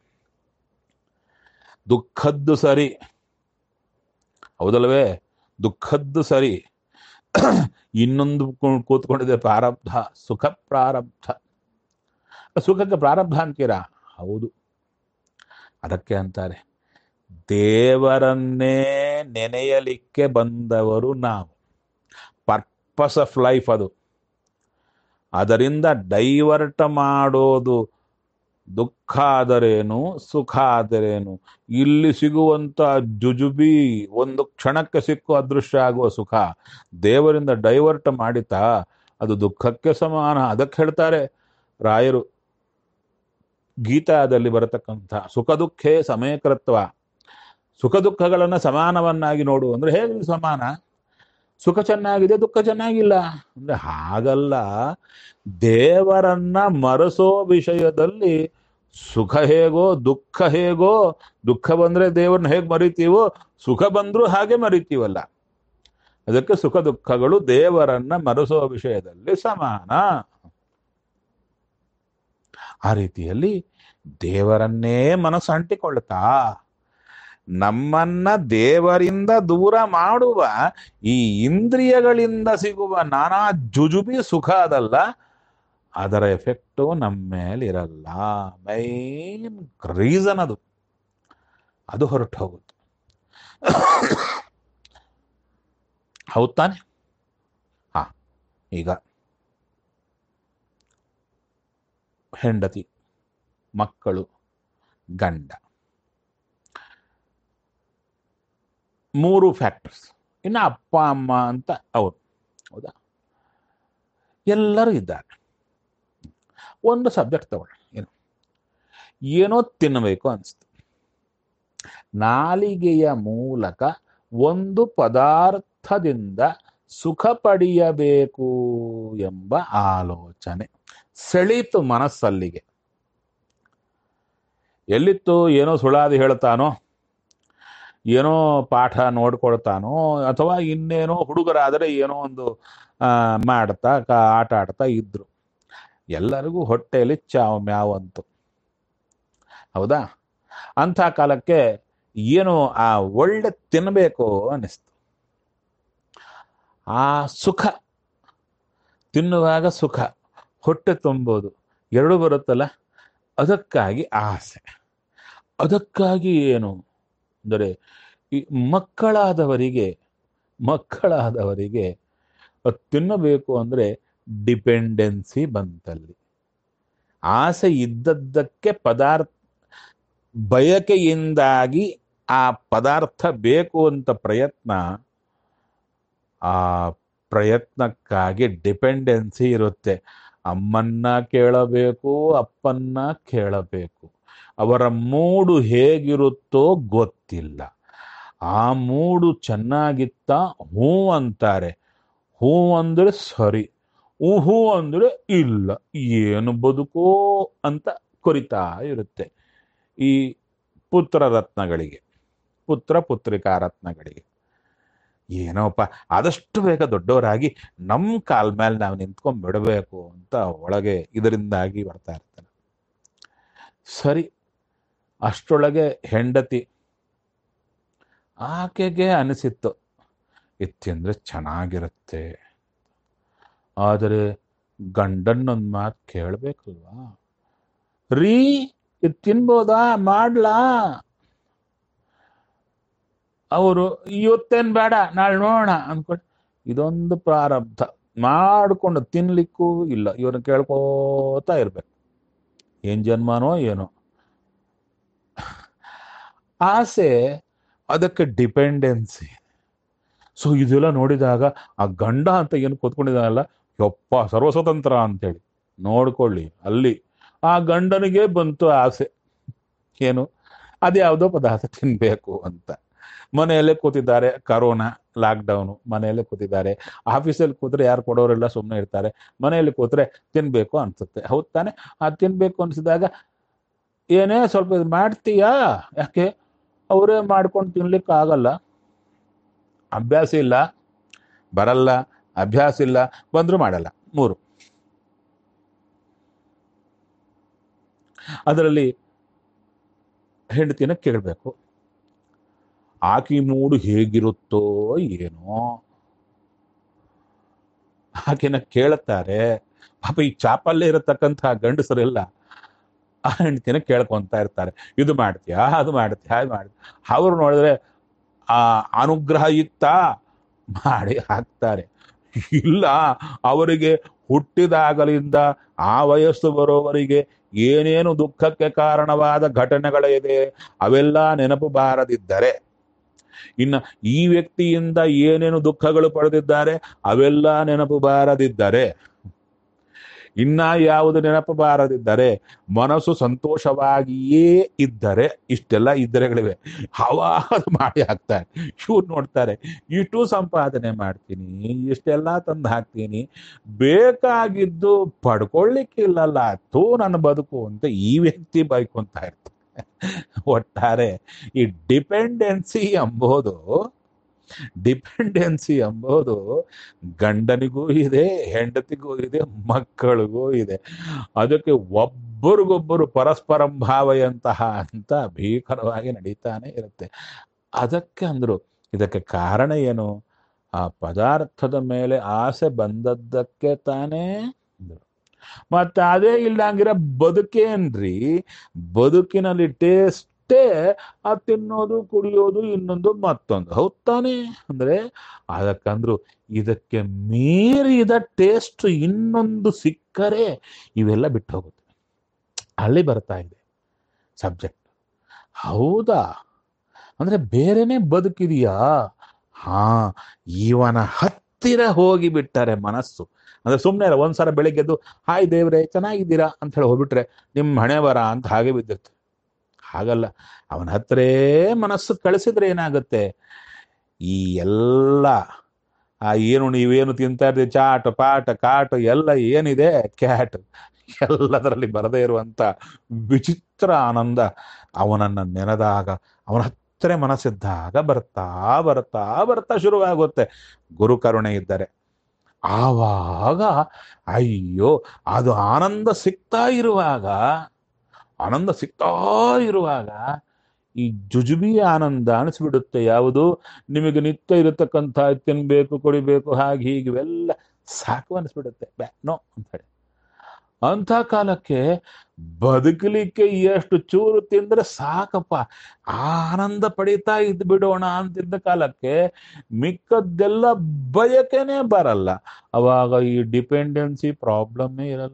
[SPEAKER 1] ದುಃಖದ್ದು ಸರಿ ಹೌದಲ್ವೇ ದುಃಖದ್ದು ಸರಿ ಇನ್ನೊಂದು ಕೂ- ಕೂತ್ಕೊಂಡಿದೆ ಪ್ರಾರಬ್ಧ ಸುಖ ಪ್ರಾರಬ್ಧ ಸುಖಕ್ಕೆ ಪ್ರಾರಬ್ಧ ಅಂತೀರಾ ಹೌದು ಅದಕ್ಕೆ ಅಂತಾರೆ ದೇವರನ್ನೇ ನೆನೆಯಲಿಕ್ಕೆ ಬಂದವರು ನಾವು ಪರ್ಪಸ್ ಆಫ್ ಲೈಫ್ ಅದು ಅದರಿಂದ ಡೈವರ್ಟ್ ಮಾಡೋದು ದುಃಖ ಆದರೇನು ಸುಖ ಆದರೇನು ಇಲ್ಲಿ ಸಿಗುವಂತ ಜುಜುಬಿ ಒಂದು ಕ್ಷಣಕ್ಕೆ ಸಿಕ್ಕೋ ಅದೃಶ್ಯ ಆಗುವ ಸುಖ ದೇವರಿಂದ ಡೈವರ್ಟ್ ಮಾಡಿತಾ ಅದು ದುಃಖಕ್ಕೆ ಸಮಾನ ಅದಕ್ಕೆ ಹೇಳ್ತಾರೆ ರಾಯರು ಗೀತಾದಲ್ಲಿ ಬರತಕ್ಕಂಥ ಸುಖ ದುಃಖೇ ಸಮಯಕೃತ್ವ ಸುಖ ದುಃಖಗಳನ್ನು ಸಮಾನವನ್ನಾಗಿ ನೋಡು ಅಂದ್ರೆ ಹೇಗೆ ಸಮಾನ ಸುಖ ಚೆನ್ನಾಗಿದೆ ದುಃಖ ಚೆನ್ನಾಗಿಲ್ಲ ಅಂದ್ರೆ ಹಾಗಲ್ಲ ದೇವರನ್ನ ಮರೆಸೋ ವಿಷಯದಲ್ಲಿ ಸುಖ ಹೇಗೋ ದುಃಖ ಹೇಗೋ ದುಃಖ ಬಂದ್ರೆ ದೇವರನ್ನ ಹೇಗೆ ಮರಿತೀವೋ ಸುಖ ಬಂದ್ರೂ ಹಾಗೆ ಮರಿತೀವಲ್ಲ ಅದಕ್ಕೆ ಸುಖ ದುಃಖಗಳು ದೇವರನ್ನ ಮರೆಸೋ ವಿಷಯದಲ್ಲಿ ಸಮಾನ ಆ ರೀತಿಯಲ್ಲಿ ದೇವರನ್ನೇ ಮನಸ್ಸು ಅಂಟಿಕೊಳ್ತಾ ನಮ್ಮನ್ನ ದೇವರಿಂದ ದೂರ ಮಾಡುವ ಈ ಇಂದ್ರಿಯಗಳಿಂದ ಸಿಗುವ ನಾನಾ ಜುಜುಬಿ ಸುಖ ಅದಲ್ಲ ಅದರ ಎಫೆಕ್ಟು ನಮ್ಮ ಮೇಲೆ ಇರಲ್ಲ ಮೈನ್ ರೀಸನ್ ಅದು ಅದು ಹೊರಟು ಹೋಗುತ್ತೆ ಹೌದ್ ತಾನೆ ಹಾ ಈಗ ಹೆಂಡತಿ ಮಕ್ಕಳು ಗಂಡ ಮೂರು ಫ್ಯಾಕ್ಟರ್ಸ್ ಇನ್ನು ಅಪ್ಪ ಅಮ್ಮ ಅಂತ ಅವರು ಹೌದಾ ಎಲ್ಲರೂ ಇದ್ದಾರೆ ಒಂದು ಸಬ್ಜೆಕ್ಟ್ ತಗೊಳ್ಳಿ ಏನು ಏನೋ ತಿನ್ನಬೇಕು ಅನಿಸ್ತು ನಾಲಿಗೆಯ ಮೂಲಕ ಒಂದು ಪದಾರ್ಥದಿಂದ ಸುಖ ಪಡೆಯಬೇಕು ಎಂಬ ಆಲೋಚನೆ ಸೆಳೀತು ಮನಸ್ಸಲ್ಲಿಗೆ ಎಲ್ಲಿತ್ತು ಏನೋ ಸುಳಾದಿ ಹೇಳ್ತಾನೋ ಏನೋ ಪಾಠ ನೋಡ್ಕೊಳ್ತಾನೋ ಅಥವಾ ಇನ್ನೇನೋ ಹುಡುಗರಾದರೆ ಏನೋ ಒಂದು ಆ, ಮಾಡ್ತಾ ಕ- ಆಟ ಆಡ್ತಾ ಇದ್ರು ಎಲ್ಲರಿಗೂ ಹೊಟ್ಟೆಯಲ್ಲಿ ಚಾವ್ ಮ್ಯಾವ್ ಅಂತು ಹೌದಾ ಅಂಥ ಕಾಲಕ್ಕೆ ಏನು ಆ ಒಳ್ಳೆ ತಿನ್ನಬೇಕು ಅನ್ನಿಸ್ತು ಆ ಸುಖ ತಿನ್ನುವಾಗ ಸುಖ ಹೊಟ್ಟೆ ತುಂಬೋದು ಎರಡು ಬರುತ್ತಲ್ಲ ಅದಕ್ಕಾಗಿ ಆಸೆ ಅದಕ್ಕಾಗಿ ಏನು ಅಂದರೆ ಈ ಮಕ್ಕಳಾದವರಿಗೆ ಮಕ್ಕಳಾದವರಿಗೆ ಅದ್ ತಿನ್ನಬೇಕು ಅಂದರೆ ಡಿಪೆಂಡೆನ್ಸಿ ಬಂತಲ್ಲಿ ಆಸೆ ಇದ್ದದ್ದಕ್ಕೆ ಪದಾರ್ಥ ಬಯಕೆಯಿಂದಾಗಿ ಆ ಪದಾರ್ಥ ಬೇಕು ಅಂತ ಪ್ರಯತ್ನ ಆ ಪ್ರಯತ್ನಕ್ಕಾಗಿ ಡಿಪೆಂಡೆನ್ಸಿ ಇರುತ್ತೆ ಅಮ್ಮನ್ನ ಕೇಳಬೇಕು ಅಪ್ಪನ್ನ ಕೇಳಬೇಕು ಅವರ ಮೂಡು ಹೇಗಿರುತ್ತೋ ಗೊತ್ತಿಲ್ಲ ಆ ಮೂಡು ಚೆನ್ನಾಗಿತ್ತ ಹ್ಞೂ ಅಂತಾರೆ ಹ್ಞೂ ಅಂದ್ರೆ ಸರಿ ಹ್ಞೂ ಹ್ಞೂ ಅಂದ್ರೆ ಇಲ್ಲ ಏನು ಬದುಕೋ ಅಂತ ಕೊರಿತಾ ಇರುತ್ತೆ ಈ ಪುತ್ರ ರತ್ನಗಳಿಗೆ ಪುತ್ರ ಪುತ್ರಿಕಾ ರತ್ನಗಳಿಗೆ ಏನೋಪ್ಪ ಆದಷ್ಟು ಬೇಗ ದೊಡ್ಡವರಾಗಿ ನಮ್ಮ ಕಾಲ್ ಮೇಲೆ ನಾವು ನಿಂತ್ಕೊಂಡ್ ಬಿಡಬೇಕು ಅಂತ ಒಳಗೆ ಇದರಿಂದಾಗಿ ಬರ್ತಾ ಇರ್ತಾನೆ ಸರಿ ಅಷ್ಟರೊಳಗೆ ಹೆಂಡತಿ ಆಕೆಗೆ ಅನಿಸಿತ್ತು ಇದು ತಿಂದ್ರೆ ಚೆನ್ನಾಗಿರುತ್ತೆ ಆದರೆ ಗಂಡನ್ನೊಂದು ಮಾತು ಕೇಳಬೇಕಲ್ವಾ ರೀ ಇದು ತಿನ್ಬೋದಾ ಮಾಡ್ಲಾ ಅವರು ಇವತ್ತೇನ್ ಬೇಡ ನಾಳೆ ನೋಡೋಣ ಅಂದ್ಕೊಂಡು ಇದೊಂದು ಪ್ರಾರಬ್ಧ ಮಾಡಿಕೊಂಡು ತಿನ್ಲಿಕ್ಕೂ ಇಲ್ಲ ಇವ್ರನ್ನ ಕೇಳ್ಕೋತಾ ಇರ್ಬೇಕು ಏನ್ ಜನ್ಮನೋ ಏನೋ ಆಸೆ ಅದಕ್ಕೆ ಡಿಪೆಂಡೆನ್ಸಿ ಸೊ ಇದೆಲ್ಲ ನೋಡಿದಾಗ ಆ ಗಂಡ ಅಂತ ಏನು ಕೂತ್ಕೊಂಡಿದ್ದಾನಲ್ಲ ಯಪ್ಪ ಸರ್ವಸ್ವತಂತ್ರ ಅಂತೇಳಿ ನೋಡ್ಕೊಳ್ಳಿ ಅಲ್ಲಿ ಆ ಗಂಡನಿಗೆ ಬಂತು ಆಸೆ ಏನು ಅದ್ಯಾವುದೋ ಪದಾರ್ಥ ತಿನ್ಬೇಕು ಅಂತ ಮನೆಯಲ್ಲೇ ಕೂತಿದ್ದಾರೆ ಕರೋನಾ ಲಾಕ್ಡೌನು ಮನೆಯಲ್ಲೇ ಕೂತಿದ್ದಾರೆ ಆಫೀಸಲ್ಲಿ ಕೂತ್ರೆ ಯಾರು ಕೊಡೋರೆಲ್ಲ ಸುಮ್ಮನೆ ಇರ್ತಾರೆ ಮನೆಯಲ್ಲಿ ಕೂತ್ರೆ ತಿನ್ಬೇಕು ಅನ್ಸುತ್ತೆ ಹೌದ್ ತಾನೆ ಆ ತಿನ್ಬೇಕು ಅನ್ಸಿದಾಗ ಏನೇ ಸ್ವಲ್ಪ ಇದು ಮಾಡ್ತೀಯಾ ಯಾಕೆ ಅವರೇ ಮಾಡ್ಕೊಂಡು ತಿನ್ಲಿಕ್ಕೆ ಆಗಲ್ಲ ಅಭ್ಯಾಸ ಇಲ್ಲ ಬರಲ್ಲ ಅಭ್ಯಾಸ ಇಲ್ಲ ಬಂದ್ರು ಮಾಡಲ್ಲ ಮೂರು ಅದರಲ್ಲಿ ಹೆಂಡತಿನ ಕೇಳಬೇಕು ಆಕಿ ಮೂಡು ಹೇಗಿರುತ್ತೋ ಏನೋ ಆಕೆನ ಕೇಳುತ್ತಾರೆ ಪಾಪ ಈ ಚಾಪಲ್ಲೇ ಇರತಕ್ಕಂಥ ಗಂಡಸರೆಲ್ಲ ಆ ಹೆಂಡತಿನ ಕೇಳ್ಕೊಂತ ಇರ್ತಾರೆ ಇದು ಮಾಡ್ತೀಯಾ ಅದು ಮಾಡ್ತೀಯಾ ಅದು ಮಾಡ್ತೀಯ ಅವ್ರು ನೋಡಿದ್ರೆ ಆ ಅನುಗ್ರಹ ಇತ್ತ ಮಾಡಿ ಹಾಕ್ತಾರೆ ಇಲ್ಲ ಅವರಿಗೆ ಹುಟ್ಟಿದಾಗಲಿಂದ ಆ ವಯಸ್ಸು ಬರೋವರಿಗೆ ಏನೇನು ದುಃಖಕ್ಕೆ ಕಾರಣವಾದ ಘಟನೆಗಳಿದೆ ಅವೆಲ್ಲ ನೆನಪು ಬಾರದಿದ್ದರೆ ಇನ್ನ ಈ ವ್ಯಕ್ತಿಯಿಂದ ಏನೇನು ದುಃಖಗಳು ಪಡೆದಿದ್ದಾರೆ ಅವೆಲ್ಲ ನೆನಪು ಬಾರದಿದ್ದರೆ ಇನ್ನ ಯಾವುದು ನೆನಪು ಬಾರದಿದ್ದರೆ ಮನಸ್ಸು ಸಂತೋಷವಾಗಿಯೇ ಇದ್ದರೆ ಇಷ್ಟೆಲ್ಲ ಇದ್ದರೆಗಳಿವೆ ಅವಾಗ ಅದು ಮಾಡಿ ಹಾಕ್ತಾರೆ ಇವ್ರು ನೋಡ್ತಾರೆ ಇಷ್ಟು ಸಂಪಾದನೆ ಮಾಡ್ತೀನಿ ಇಷ್ಟೆಲ್ಲ ತಂದು ಹಾಕ್ತೀನಿ ಬೇಕಾಗಿದ್ದು ಪಡ್ಕೊಳ್ಳಿಕ್ಕಿಲ್ಲಲ್ಲ ತೋ ನನ್ನ ಬದುಕು ಅಂತ ಈ ವ್ಯಕ್ತಿ ಬೈಕೊಂತ ಇರ್ತಾರೆ ಒಟ್ಟಾರೆ ಈ ಡಿಪೆಂಡೆನ್ಸಿ ಎಂಬುದು ಡಿಪೆಂಡೆನ್ಸಿ ಎಂಬುದು ಗಂಡನಿಗೂ ಇದೆ ಹೆಂಡತಿಗೂ ಇದೆ ಮಕ್ಕಳಿಗೂ ಇದೆ ಅದಕ್ಕೆ ಒಬ್ಬರಿಗೊಬ್ಬರು ಪರಸ್ಪರಂ ಭಾವಯಂತಹ ಅಂತ ಭೀಕರವಾಗಿ ನಡೀತಾನೆ ಇರುತ್ತೆ ಅದಕ್ಕೆ ಅಂದ್ರು ಇದಕ್ಕೆ ಕಾರಣ ಏನು ಆ ಪದಾರ್ಥದ ಮೇಲೆ ಆಸೆ ಬಂದದ್ದಕ್ಕೆ ತಾನೇ ಅಂದ್ರು ಮತ್ತೆ ಅದೇ ಇಲ್ಲಂಗಿರ ಬದುಕೇನ್ರಿ ಬದುಕಿನಲ್ಲಿ ಟೇಸ್ಟೇ ಆ ತಿನ್ನೋದು ಕುಡಿಯೋದು ಇನ್ನೊಂದು ಮತ್ತೊಂದು ಹೌದ್ ತಾನೇ ಅಂದ್ರೆ ಅದಕ್ಕಂದ್ರು ಇದಕ್ಕೆ ಮೀರಿದ ಟೇಸ್ಟ್ ಇನ್ನೊಂದು ಸಿಕ್ಕರೆ ಇವೆಲ್ಲ ಬಿಟ್ಟು ಹೋಗುತ್ತೆ ಅಲ್ಲಿ ಬರ್ತಾ ಇದೆ ಸಬ್ಜೆಕ್ಟ್ ಹೌದಾ ಅಂದ್ರೆ ಬೇರೆನೆ ಬದುಕಿದೆಯಾ ಹಾ ಇವನ ಹತ್ತಿರ ಹೋಗಿ ಬಿಟ್ಟರೆ ಮನಸ್ಸು ಅಂದ್ರೆ ಸುಮ್ಮನೆ ಅಲ್ಲ ಒಂದ್ಸಲ ಬೆಳಿಗ್ಗೆದ್ದು ಹಾಯ್ ದೇವ್ರೆ ಚೆನ್ನಾಗಿದ್ದೀರಾ ಅಂತ ಹೇಳಿ ಹೋಗ್ಬಿಟ್ರೆ ನಿಮ್ಮ ಹಣೆ ಬರ ಅಂತ ಹಾಗೆ ಬಿದ್ದಿರುತ್ತೆ ಹಾಗಲ್ಲ ಅವನ ಹತ್ರೇ ಮನಸ್ಸು ಕಳಿಸಿದ್ರೆ ಏನಾಗುತ್ತೆ ಈ ಎಲ್ಲ ಆ ಏನು ನೀವೇನು ತಿಂತಾ ಇರ್ತೀವಿ ಚಾಟ್ ಪಾಟ ಕಾಟ ಎಲ್ಲ ಏನಿದೆ ಕ್ಯಾಟ್ ಎಲ್ಲದರಲ್ಲಿ ಬರದೇ ಇರುವಂತ ವಿಚಿತ್ರ ಆನಂದ ಅವನನ್ನ ನೆನೆದಾಗ ಅವನ ಹತ್ತಿರ ಮನಸ್ಸಿದ್ದಾಗ ಬರ್ತಾ ಬರ್ತಾ ಬರ್ತಾ ಶುರುವಾಗುತ್ತೆ ಗುರು ಕರುಣೆ ಇದ್ದರೆ ಆವಾಗ ಅಯ್ಯೋ ಅದು ಆನಂದ ಸಿಗ್ತಾ ಇರುವಾಗ ಆನಂದ ಸಿಗ್ತಾ ಇರುವಾಗ ಈ ಜುಜುಬಿ ಆನಂದ ಅನಿಸ್ಬಿಡುತ್ತೆ ಯಾವುದು ನಿಮಗೆ ನಿತ್ಯ ಇರತಕ್ಕಂಥ ತಿನ್ಬೇಕು ಕುಡಿಬೇಕು ಹಾಗೆ ಹೀಗೆ ಇವೆಲ್ಲ ಸಾಕು ಅನಿಸ್ಬಿಡುತ್ತೆ ಬ್ಯಾ ನೋ ಅಂತ ಹೇಳಿ ಅಂಥ ಕಾಲಕ್ಕೆ ಬದುಕಲಿಕ್ಕೆ ಎಷ್ಟು ಚೂರು ತಿಂದ್ರೆ ಸಾಕಪ್ಪ ಆನಂದ ಪಡಿತಾ ಇದ್ದು ಬಿಡೋಣ ಅಂತಿದ್ದ ಕಾಲಕ್ಕೆ ಮಿಕ್ಕದ್ದೆಲ್ಲ ಬಯಕೆನೆ ಬರಲ್ಲ ಅವಾಗ ಈ ಡಿಪೆಂಡೆನ್ಸಿ ಪ್ರಾಬ್ಲಮ್ಮೇ ಇರಲ್ಲ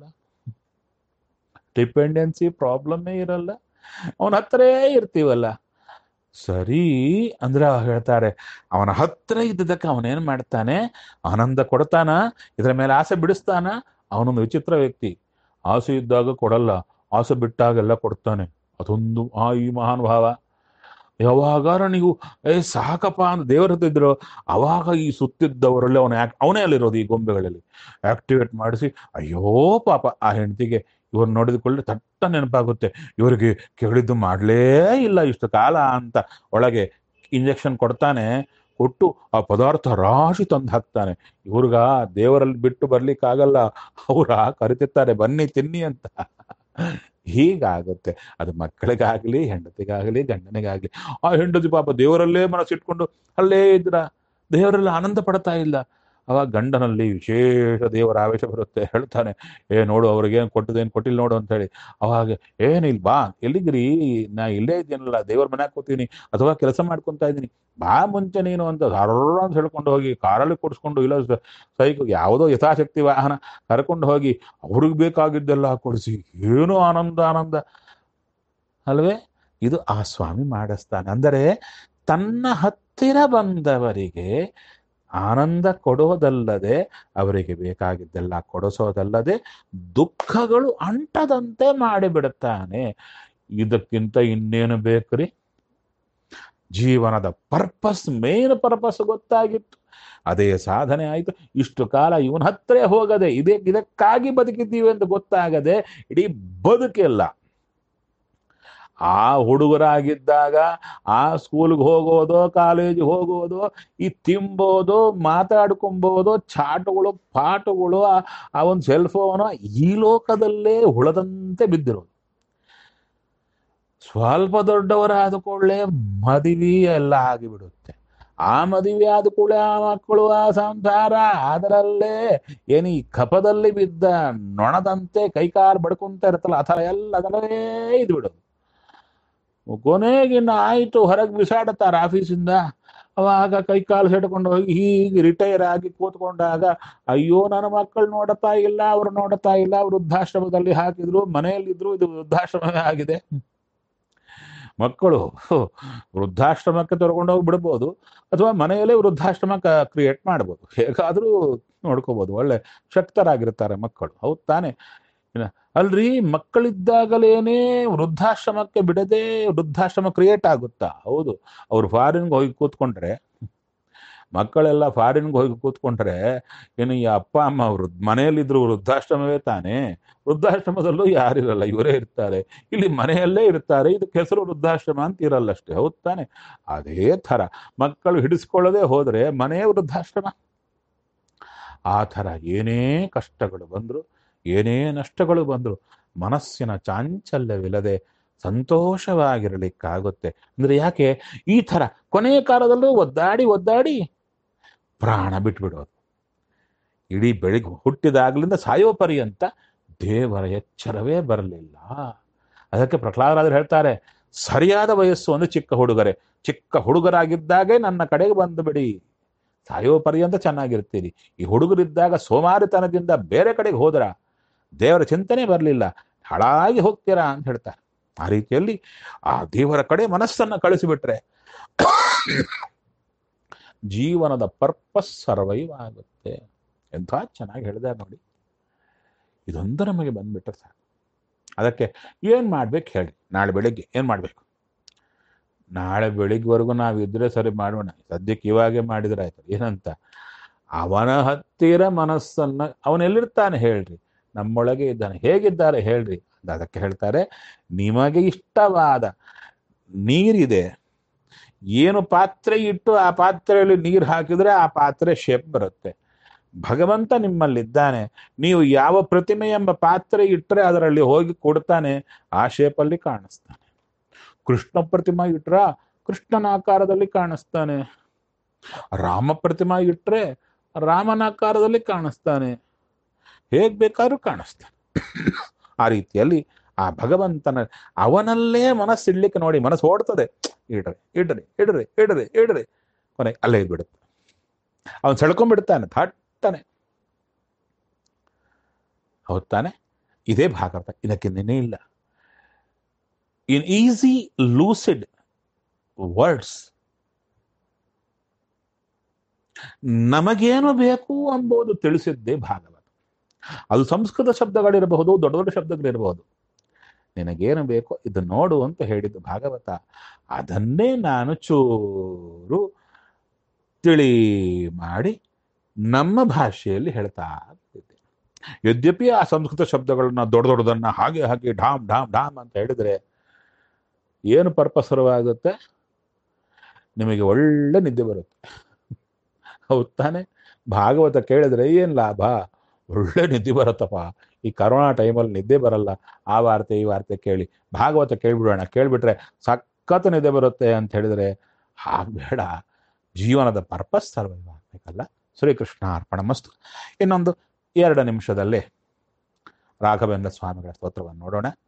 [SPEAKER 1] ಡಿಪೆಂಡೆನ್ಸಿ ಪ್ರಾಬ್ಲಮ್ಮೇ ಇರಲ್ಲ ಅವನ ಹತ್ರೇ ಇರ್ತೀವಲ್ಲ ಸರಿ ಅಂದ್ರೆ ಹೇಳ್ತಾರೆ ಅವನ ಹತ್ರ ಇದ್ದದಕ್ಕೆ ಅವನೇನ್ ಮಾಡ್ತಾನೆ ಆನಂದ ಕೊಡ್ತಾನ ಇದರ ಮೇಲೆ ಆಸೆ ಬಿಡಿಸ್ತಾನ ಅವನೊಂದು ವಿಚಿತ್ರ ವ್ಯಕ್ತಿ ಆಸೆ ಇದ್ದಾಗ ಕೊಡಲ್ಲ ಆಸೆ ಬಿಟ್ಟಾಗೆಲ್ಲ ಕೊಡ್ತಾನೆ ಅದೊಂದು ಆ ಈ ಮಹಾನ್ ಭಾವ ಯಾವಾಗಾರ ನೀವು ಏ ಸಾಕಪ್ಪ ಅಂತ ದೇವರ ಹತ್ರ ಇದ್ರು ಅವಾಗ ಈ ಸುತ್ತಿದ್ದವರಲ್ಲಿ ಅವನ ಅವನೇ ಅಲ್ಲಿರೋದು ಈ ಗೊಂಬೆಗಳಲ್ಲಿ ಆಕ್ಟಿವೇಟ್ ಮಾಡಿಸಿ ಅಯ್ಯೋ ಪಾಪ ಆ ಹೆಂಡತಿಗೆ ಇವ್ರು ನೋಡಿದ್ಕೊಳ್ಳಿ ತಟ್ಟ ನೆನಪಾಗುತ್ತೆ ಇವರಿಗೆ ಕೇಳಿದ್ದು ಮಾಡಲೇ ಇಲ್ಲ ಇಷ್ಟು ಕಾಲ ಅಂತ ಒಳಗೆ ಇಂಜೆಕ್ಷನ್ ಕೊಡ್ತಾನೆ ಕೊಟ್ಟು ಆ ಪದಾರ್ಥ ರಾಶಿ ತಂದು ಹಾಕ್ತಾನೆ ಇವ್ರಿಗ ದೇವರಲ್ಲಿ ಬಿಟ್ಟು ಬರ್ಲಿಕ್ಕಾಗಲ್ಲ ಅವ್ರ ಕರಿತಿರ್ತಾರೆ ಬನ್ನಿ ತಿನ್ನಿ ಅಂತ ಹೀಗಾಗುತ್ತೆ ಅದು ಮಕ್ಕಳಿಗಾಗ್ಲಿ ಹೆಂಡತಿಗಾಗ್ಲಿ ಗಂಡನಿಗಾಗ್ಲಿ ಆ ಹೆಂಡತಿ ಪಾಪ ದೇವರಲ್ಲೇ ಮನಸ್ಸಿಟ್ಕೊಂಡು ಅಲ್ಲೇ ಇದ್ರ ದೇವರಲ್ಲಿ ಆನಂದ ಪಡ್ತಾ ಇಲ್ಲ ಅವಾಗ ಗಂಡನಲ್ಲಿ ವಿಶೇಷ ದೇವರ ಆವೇಶ ಬರುತ್ತೆ ಹೇಳ್ತಾನೆ ಏ ನೋಡು ಅವ್ರಿಗೇನು ಕೊಟ್ಟದೇನು ಕೊಟ್ಟಿಲ್ಲ ನೋಡು ಅಂತ ಹೇಳಿ ಅವಾಗ ಏನಿಲ್ಲ ಬಾ ಎಲ್ಲಿಗ್ರಿ ನಾ ಇಲ್ಲೇ ಇದ್ದೀನಲ್ಲ ದೇವ್ರ ಮನ್ಯಾಗ ಕೂತೀನಿ ಅಥವಾ ಕೆಲಸ ಮಾಡ್ಕೊಂತ ಇದ್ದೀನಿ ಬಾ ಮುಂಚೆ ನೀನು ಅಂತ ಹರ್ರ ಅಂತ ಹೇಳ್ಕೊಂಡು ಹೋಗಿ ಕಾರಲ್ಲಿ ಕೊಡಿಸ್ಕೊಂಡು ಇಲ್ಲ ಸೈಕ್ ಯಾವುದೋ ಯಥಾಶಕ್ತಿ ವಾಹನ ಕರ್ಕೊಂಡು ಹೋಗಿ ಅವ್ರಿಗೆ ಬೇಕಾಗಿದ್ದೆಲ್ಲ ಕೊಡಿಸಿ ಏನು ಆನಂದ ಆನಂದ ಅಲ್ವೇ ಇದು ಆ ಸ್ವಾಮಿ ಮಾಡಿಸ್ತಾನೆ ಅಂದರೆ ತನ್ನ ಹತ್ತಿರ ಬಂದವರಿಗೆ ಆನಂದ ಕೊಡೋದಲ್ಲದೆ ಅವರಿಗೆ ಬೇಕಾಗಿದ್ದೆಲ್ಲ ಕೊಡಿಸೋದಲ್ಲದೆ ದುಃಖಗಳು ಅಂಟದಂತೆ ಮಾಡಿಬಿಡುತ್ತಾನೆ ಇದಕ್ಕಿಂತ ಇನ್ನೇನು ಬೇಕ್ರಿ ಜೀವನದ ಪರ್ಪಸ್ ಮೇನ್ ಪರ್ಪಸ್ ಗೊತ್ತಾಗಿತ್ತು ಅದೇ ಸಾಧನೆ ಆಯಿತು ಇಷ್ಟು ಕಾಲ ಇವನ ಹತ್ರ ಹೋಗದೆ ಇದೇ ಇದಕ್ಕಾಗಿ ಬದುಕಿದ್ದೀವಿ ಅಂತ ಗೊತ್ತಾಗದೆ ಇಡೀ ಬದುಕಿಲ್ಲ ಆ ಹುಡುಗರಾಗಿದ್ದಾಗ ಆ ಸ್ಕೂಲ್ಗೆ ಹೋಗೋದು ಕಾಲೇಜಿಗೆ ಹೋಗೋದು ಈ ತಿಂಬೋದು ಮಾತಾಡ್ಕೊಂಬೋದು ಚಾಟುಗಳು ಪಾಠಗಳು ಆ ಒಂದು ಸೆಲ್ ಫೋನು ಈ ಲೋಕದಲ್ಲೇ ಹುಳದಂತೆ ಬಿದ್ದಿರೋದು ಸ್ವಲ್ಪ ದೊಡ್ಡವರಾದ ಕೂಡಲೇ ಮದುವೆ ಎಲ್ಲ ಆಗಿಬಿಡುತ್ತೆ ಆ ಮದುವೆ ಆದ ಕೂಡಲೇ ಆ ಮಕ್ಕಳು ಆ ಸಂಸಾರ ಅದರಲ್ಲೇ ಏನು ಈ ಕಪದಲ್ಲಿ ಬಿದ್ದ ನೊಣದಂತೆ ಕೈಕಾಲು ಬಡ್ಕೊಂತ ಇರ್ತಲ್ಲ ಆ ಥರ ಎಲ್ಲ ಅದರಲ್ಲೇ ಇದು ಬಿಡೋದು ಕೊನೆಗಿನ್ನ ಆಯ್ತು ಹೊರಗೆ ಬಿಸಾಡುತ್ತಾರ ಆಫೀಸಿಂದ ಅವಾಗ ಕೈ ಕಾಲು ಸೆಟ್ಕೊಂಡು ಹೋಗಿ ಹೀಗೆ ರಿಟೈರ್ ಆಗಿ ಕೂತ್ಕೊಂಡಾಗ ಅಯ್ಯೋ ನನ್ನ ಮಕ್ಕಳು ನೋಡುತ್ತಾ ಇಲ್ಲ ಅವ್ರು ನೋಡುತ್ತಾ ಇಲ್ಲ ವೃದ್ಧಾಶ್ರಮದಲ್ಲಿ ಹಾಕಿದ್ರು ಮನೆಯಲ್ಲಿದ್ರು ಇದು ವೃದ್ಧಾಶ್ರಮವೇ ಆಗಿದೆ ಮಕ್ಕಳು ವೃದ್ಧಾಶ್ರಮಕ್ಕೆ ತಗೊಂಡೋಗಿ ಬಿಡ್ಬೋದು ಅಥವಾ ಮನೆಯಲ್ಲೇ ವೃದ್ಧಾಶ್ರಮ ಕ್ರಿಯೇಟ್ ಮಾಡ್ಬೋದು ಹೇಗಾದರೂ ನೋಡ್ಕೋಬೋದು ಒಳ್ಳೆ ಶಕ್ತರಾಗಿರ್ತಾರೆ ಮಕ್ಕಳು ಹೌದು ತಾನೆ ಇನ್ನ ಅಲ್ರಿ ಮಕ್ಕಳಿದ್ದಾಗಲೇನೆ ವೃದ್ಧಾಶ್ರಮಕ್ಕೆ ಬಿಡದೆ ವೃದ್ಧಾಶ್ರಮ ಕ್ರಿಯೇಟ್ ಆಗುತ್ತಾ ಹೌದು ಅವ್ರು ಫಾರಿನ್ಗೆ ಹೋಗಿ ಕೂತ್ಕೊಂಡ್ರೆ ಮಕ್ಕಳೆಲ್ಲ ಫಾರಿನ್ಗೆ ಹೋಗಿ ಕೂತ್ಕೊಂಡ್ರೆ ಏನು ಈ ಅಪ್ಪ ಅಮ್ಮ ವೃದ್ಧ ಮನೆಯಲ್ಲಿದ್ರು ವೃದ್ಧಾಶ್ರಮವೇ ತಾನೇ ವೃದ್ಧಾಶ್ರಮದಲ್ಲೂ ಯಾರಿರಲ್ಲ ಇವರೇ ಇರ್ತಾರೆ ಇಲ್ಲಿ ಮನೆಯಲ್ಲೇ ಇರ್ತಾರೆ ಇದಕ್ಕೆ ಹೆಸರು ವೃದ್ಧಾಶ್ರಮ ಅಂತ ಇರಲ್ಲ ಅಷ್ಟೇ ಹೌದು ತಾನೆ ಅದೇ ಥರ ಮಕ್ಕಳು ಹಿಡಿಸ್ಕೊಳ್ಳದೆ ಹೋದ್ರೆ ಮನೆಯ ವೃದ್ಧಾಶ್ರಮ ಆ ಥರ ಏನೇ ಕಷ್ಟಗಳು ಬಂದ್ರು ಏನೇ ನಷ್ಟಗಳು ಬಂದ್ರು ಮನಸ್ಸಿನ ಚಾಂಚಲ್ಯವಿಲ್ಲದೆ ಸಂತೋಷವಾಗಿರಲಿಕ್ಕಾಗುತ್ತೆ ಅಂದ್ರೆ ಯಾಕೆ ಈ ಥರ ಕೊನೆಯ ಕಾಲದಲ್ಲೂ ಒದ್ದಾಡಿ ಒದ್ದಾಡಿ ಪ್ರಾಣ ಬಿಟ್ಬಿಡೋದು ಇಡೀ ಬೆಳಿಗ್ಗೆ ಹುಟ್ಟಿದಾಗ್ಲಿಂದ ಸಾಯೋ ಪರ್ಯಂತ ದೇವರ ಎಚ್ಚರವೇ ಬರಲಿಲ್ಲ ಅದಕ್ಕೆ ಪ್ರಹ್ಲಾದರಾದ್ರು ಹೇಳ್ತಾರೆ ಸರಿಯಾದ ವಯಸ್ಸು ಒಂದು ಚಿಕ್ಕ ಹುಡುಗರೆ ಚಿಕ್ಕ ಹುಡುಗರಾಗಿದ್ದಾಗೆ ನನ್ನ ಕಡೆಗೆ ಬಂದು ಬಿಡಿ ಸಾಯೋ ಪರ್ಯಂತ ಚೆನ್ನಾಗಿರ್ತೀರಿ ಈ ಹುಡುಗರಿದ್ದಾಗ ಸೋಮಾರಿತನದಿಂದ ಬೇರೆ ಕಡೆಗೆ ಹೋದ್ರ ದೇವರ ಚಿಂತನೆ ಬರಲಿಲ್ಲ ಹಾಳಾಗಿ ಹೋಗ್ತೀರಾ ಅಂತ ಹೇಳ್ತಾರೆ ಆ ರೀತಿಯಲ್ಲಿ ಆ ದೇವರ ಕಡೆ ಮನಸ್ಸನ್ನ ಕಳಿಸಿಬಿಟ್ರೆ ಜೀವನದ ಪರ್ಪಸ್ ಸರ್ವೈವ್ ಆಗುತ್ತೆ ಎಂಥ ಚೆನ್ನಾಗಿ ಹೇಳಿದೆ ನೋಡಿ ಇದೊಂದು ನಮಗೆ ಬಂದ್ಬಿಟ್ರೆ ಸಾಕು ಅದಕ್ಕೆ ಏನ್ ಮಾಡ್ಬೇಕು ಹೇಳಿ ನಾಳೆ ಬೆಳಿಗ್ಗೆ ಏನ್ ಮಾಡ್ಬೇಕು ನಾಳೆ ಬೆಳಿಗ್ವರೆಗೂ ನಾವು ಇದ್ರೆ ಸರಿ ಮಾಡೋಣ ಸದ್ಯಕ್ಕೆ ಇವಾಗೆ ಮಾಡಿದ್ರೆ ಆಯ್ತು ಏನಂತ ಅವನ ಹತ್ತಿರ ಮನಸ್ಸನ್ನ ಅವನೆಲ್ಲಿರ್ತಾನೆ ಹೇಳ್ರಿ ನಮ್ಮೊಳಗೆ ಇದ್ದಾನೆ ಹೇಗಿದ್ದಾರೆ ಹೇಳ್ರಿ ಅಂತ ಅದಕ್ಕೆ ಹೇಳ್ತಾರೆ ನಿಮಗೆ ಇಷ್ಟವಾದ ನೀರಿದೆ ಏನು ಪಾತ್ರೆ ಇಟ್ಟು ಆ ಪಾತ್ರೆಯಲ್ಲಿ ನೀರು ಹಾಕಿದ್ರೆ ಆ ಪಾತ್ರೆ ಶೇಪ್ ಬರುತ್ತೆ ಭಗವಂತ ನಿಮ್ಮಲ್ಲಿದ್ದಾನೆ ನೀವು ಯಾವ ಪ್ರತಿಮೆ ಎಂಬ ಪಾತ್ರೆ ಇಟ್ಟರೆ ಅದರಲ್ಲಿ ಹೋಗಿ ಕೊಡ್ತಾನೆ ಆ ಶೇಪಲ್ಲಿ ಕಾಣಿಸ್ತಾನೆ ಕೃಷ್ಣ ಪ್ರತಿಮಾ ಇಟ್ರ ಕೃಷ್ಣನ ಆಕಾರದಲ್ಲಿ ಕಾಣಿಸ್ತಾನೆ ರಾಮ ಪ್ರತಿಮಾ ಇಟ್ರೆ ರಾಮನ ಆಕಾರದಲ್ಲಿ ಕಾಣಿಸ್ತಾನೆ ಹೇಗ್ ಬೇಕಾದ್ರೂ ಕಾಣಿಸ್ತಾನೆ ಆ ರೀತಿಯಲ್ಲಿ ಆ ಭಗವಂತನ ಅವನಲ್ಲೇ ಮನಸ್ಸಿಡ್ಲಿಕ್ಕೆ ನೋಡಿ ಮನಸ್ಸು ಓಡ್ತದೆ ಇಡ್ರಿ ಇಡ್ರಿ ಇಡ್ರಿ ಇಡ್ರಿ ಇಡ್ರಿ ಕೊನೆ ಅಲ್ಲೇ ಬಿಡುತ್ತೆ ಅವನು ಸೆಳ್ಕೊಂಡ್ಬಿಡ್ತಾನೆ ಥಟ್ಟನೆ ಹೌದ್ ತಾನೆ ಇದೇ ಭಾಗವತ ಇದಕ್ಕೆ ನೆನೆ ಇಲ್ಲ ಇನ್ ಈಸಿ ಲೂಸಿಡ್ ವರ್ಡ್ಸ್ ನಮಗೇನು ಬೇಕು ಎಂಬುದು ತಿಳಿಸಿದ್ದೇ ಭಾಗವತ ಅದು ಸಂಸ್ಕೃತ ಶಬ್ದಗಳಿರಬಹುದು ದೊಡ್ಡ ದೊಡ್ಡ ಶಬ್ದಗಳಿರಬಹುದು ನಿನಗೇನು ಬೇಕೋ ಇದು ನೋಡು ಅಂತ ಹೇಳಿದ್ದು ಭಾಗವತ ಅದನ್ನೇ ನಾನು ಚೂರು ತಿಳಿ ಮಾಡಿ ನಮ್ಮ ಭಾಷೆಯಲ್ಲಿ ಹೇಳ್ತಾ ಇದ್ದೆ ಯದ್ಯಪಿ ಆ ಸಂಸ್ಕೃತ ಶಬ್ದಗಳನ್ನ ದೊಡ್ಡ ದೊಡ್ಡದನ್ನ ಹಾಗೆ ಹಾಗೆ ಢಾಮ್ ಢಾಮ್ ಢಾಮ್ ಅಂತ ಹೇಳಿದ್ರೆ ಏನು ಪರ್ಪಸರವಾಗುತ್ತೆ ನಿಮಗೆ ಒಳ್ಳೆ ನಿದ್ದೆ ಬರುತ್ತೆ ಹೌದ್ ತಾನೆ ಭಾಗವತ ಕೇಳಿದ್ರೆ ಏನ್ ಲಾಭ ಒಳ್ಳೆ ನಿದ್ದೆ ಬರುತ್ತಪ್ಪ ಈ ಕರೋನಾ ಟೈಮಲ್ಲಿ ನಿದ್ದೆ ಬರಲ್ಲ ಆ ವಾರ್ತೆ ಈ ವಾರ್ತೆ ಕೇಳಿ ಭಾಗವತ ಕೇಳ್ಬಿಡೋಣ ಕೇಳ್ಬಿಟ್ರೆ ಸಖತ್ ನಿದ್ದೆ ಬರುತ್ತೆ ಅಂತ ಹೇಳಿದ್ರೆ ಹಾಗೆ ಬೇಡ ಜೀವನದ ಪರ್ಪಸ್ ಸರ್ವೈವ್ ಆಗ್ಬೇಕಲ್ಲ ಶ್ರೀಕೃಷ್ಣ ಅರ್ಪಣ ಮಸ್ತು ಇನ್ನೊಂದು ಎರಡು ನಿಮಿಷದಲ್ಲಿ ರಾಘವೇಂದ್ರ ಸ್ವಾಮಿಗಳ ಸ್ತೋತ್ರವನ್ನು ನೋಡೋಣ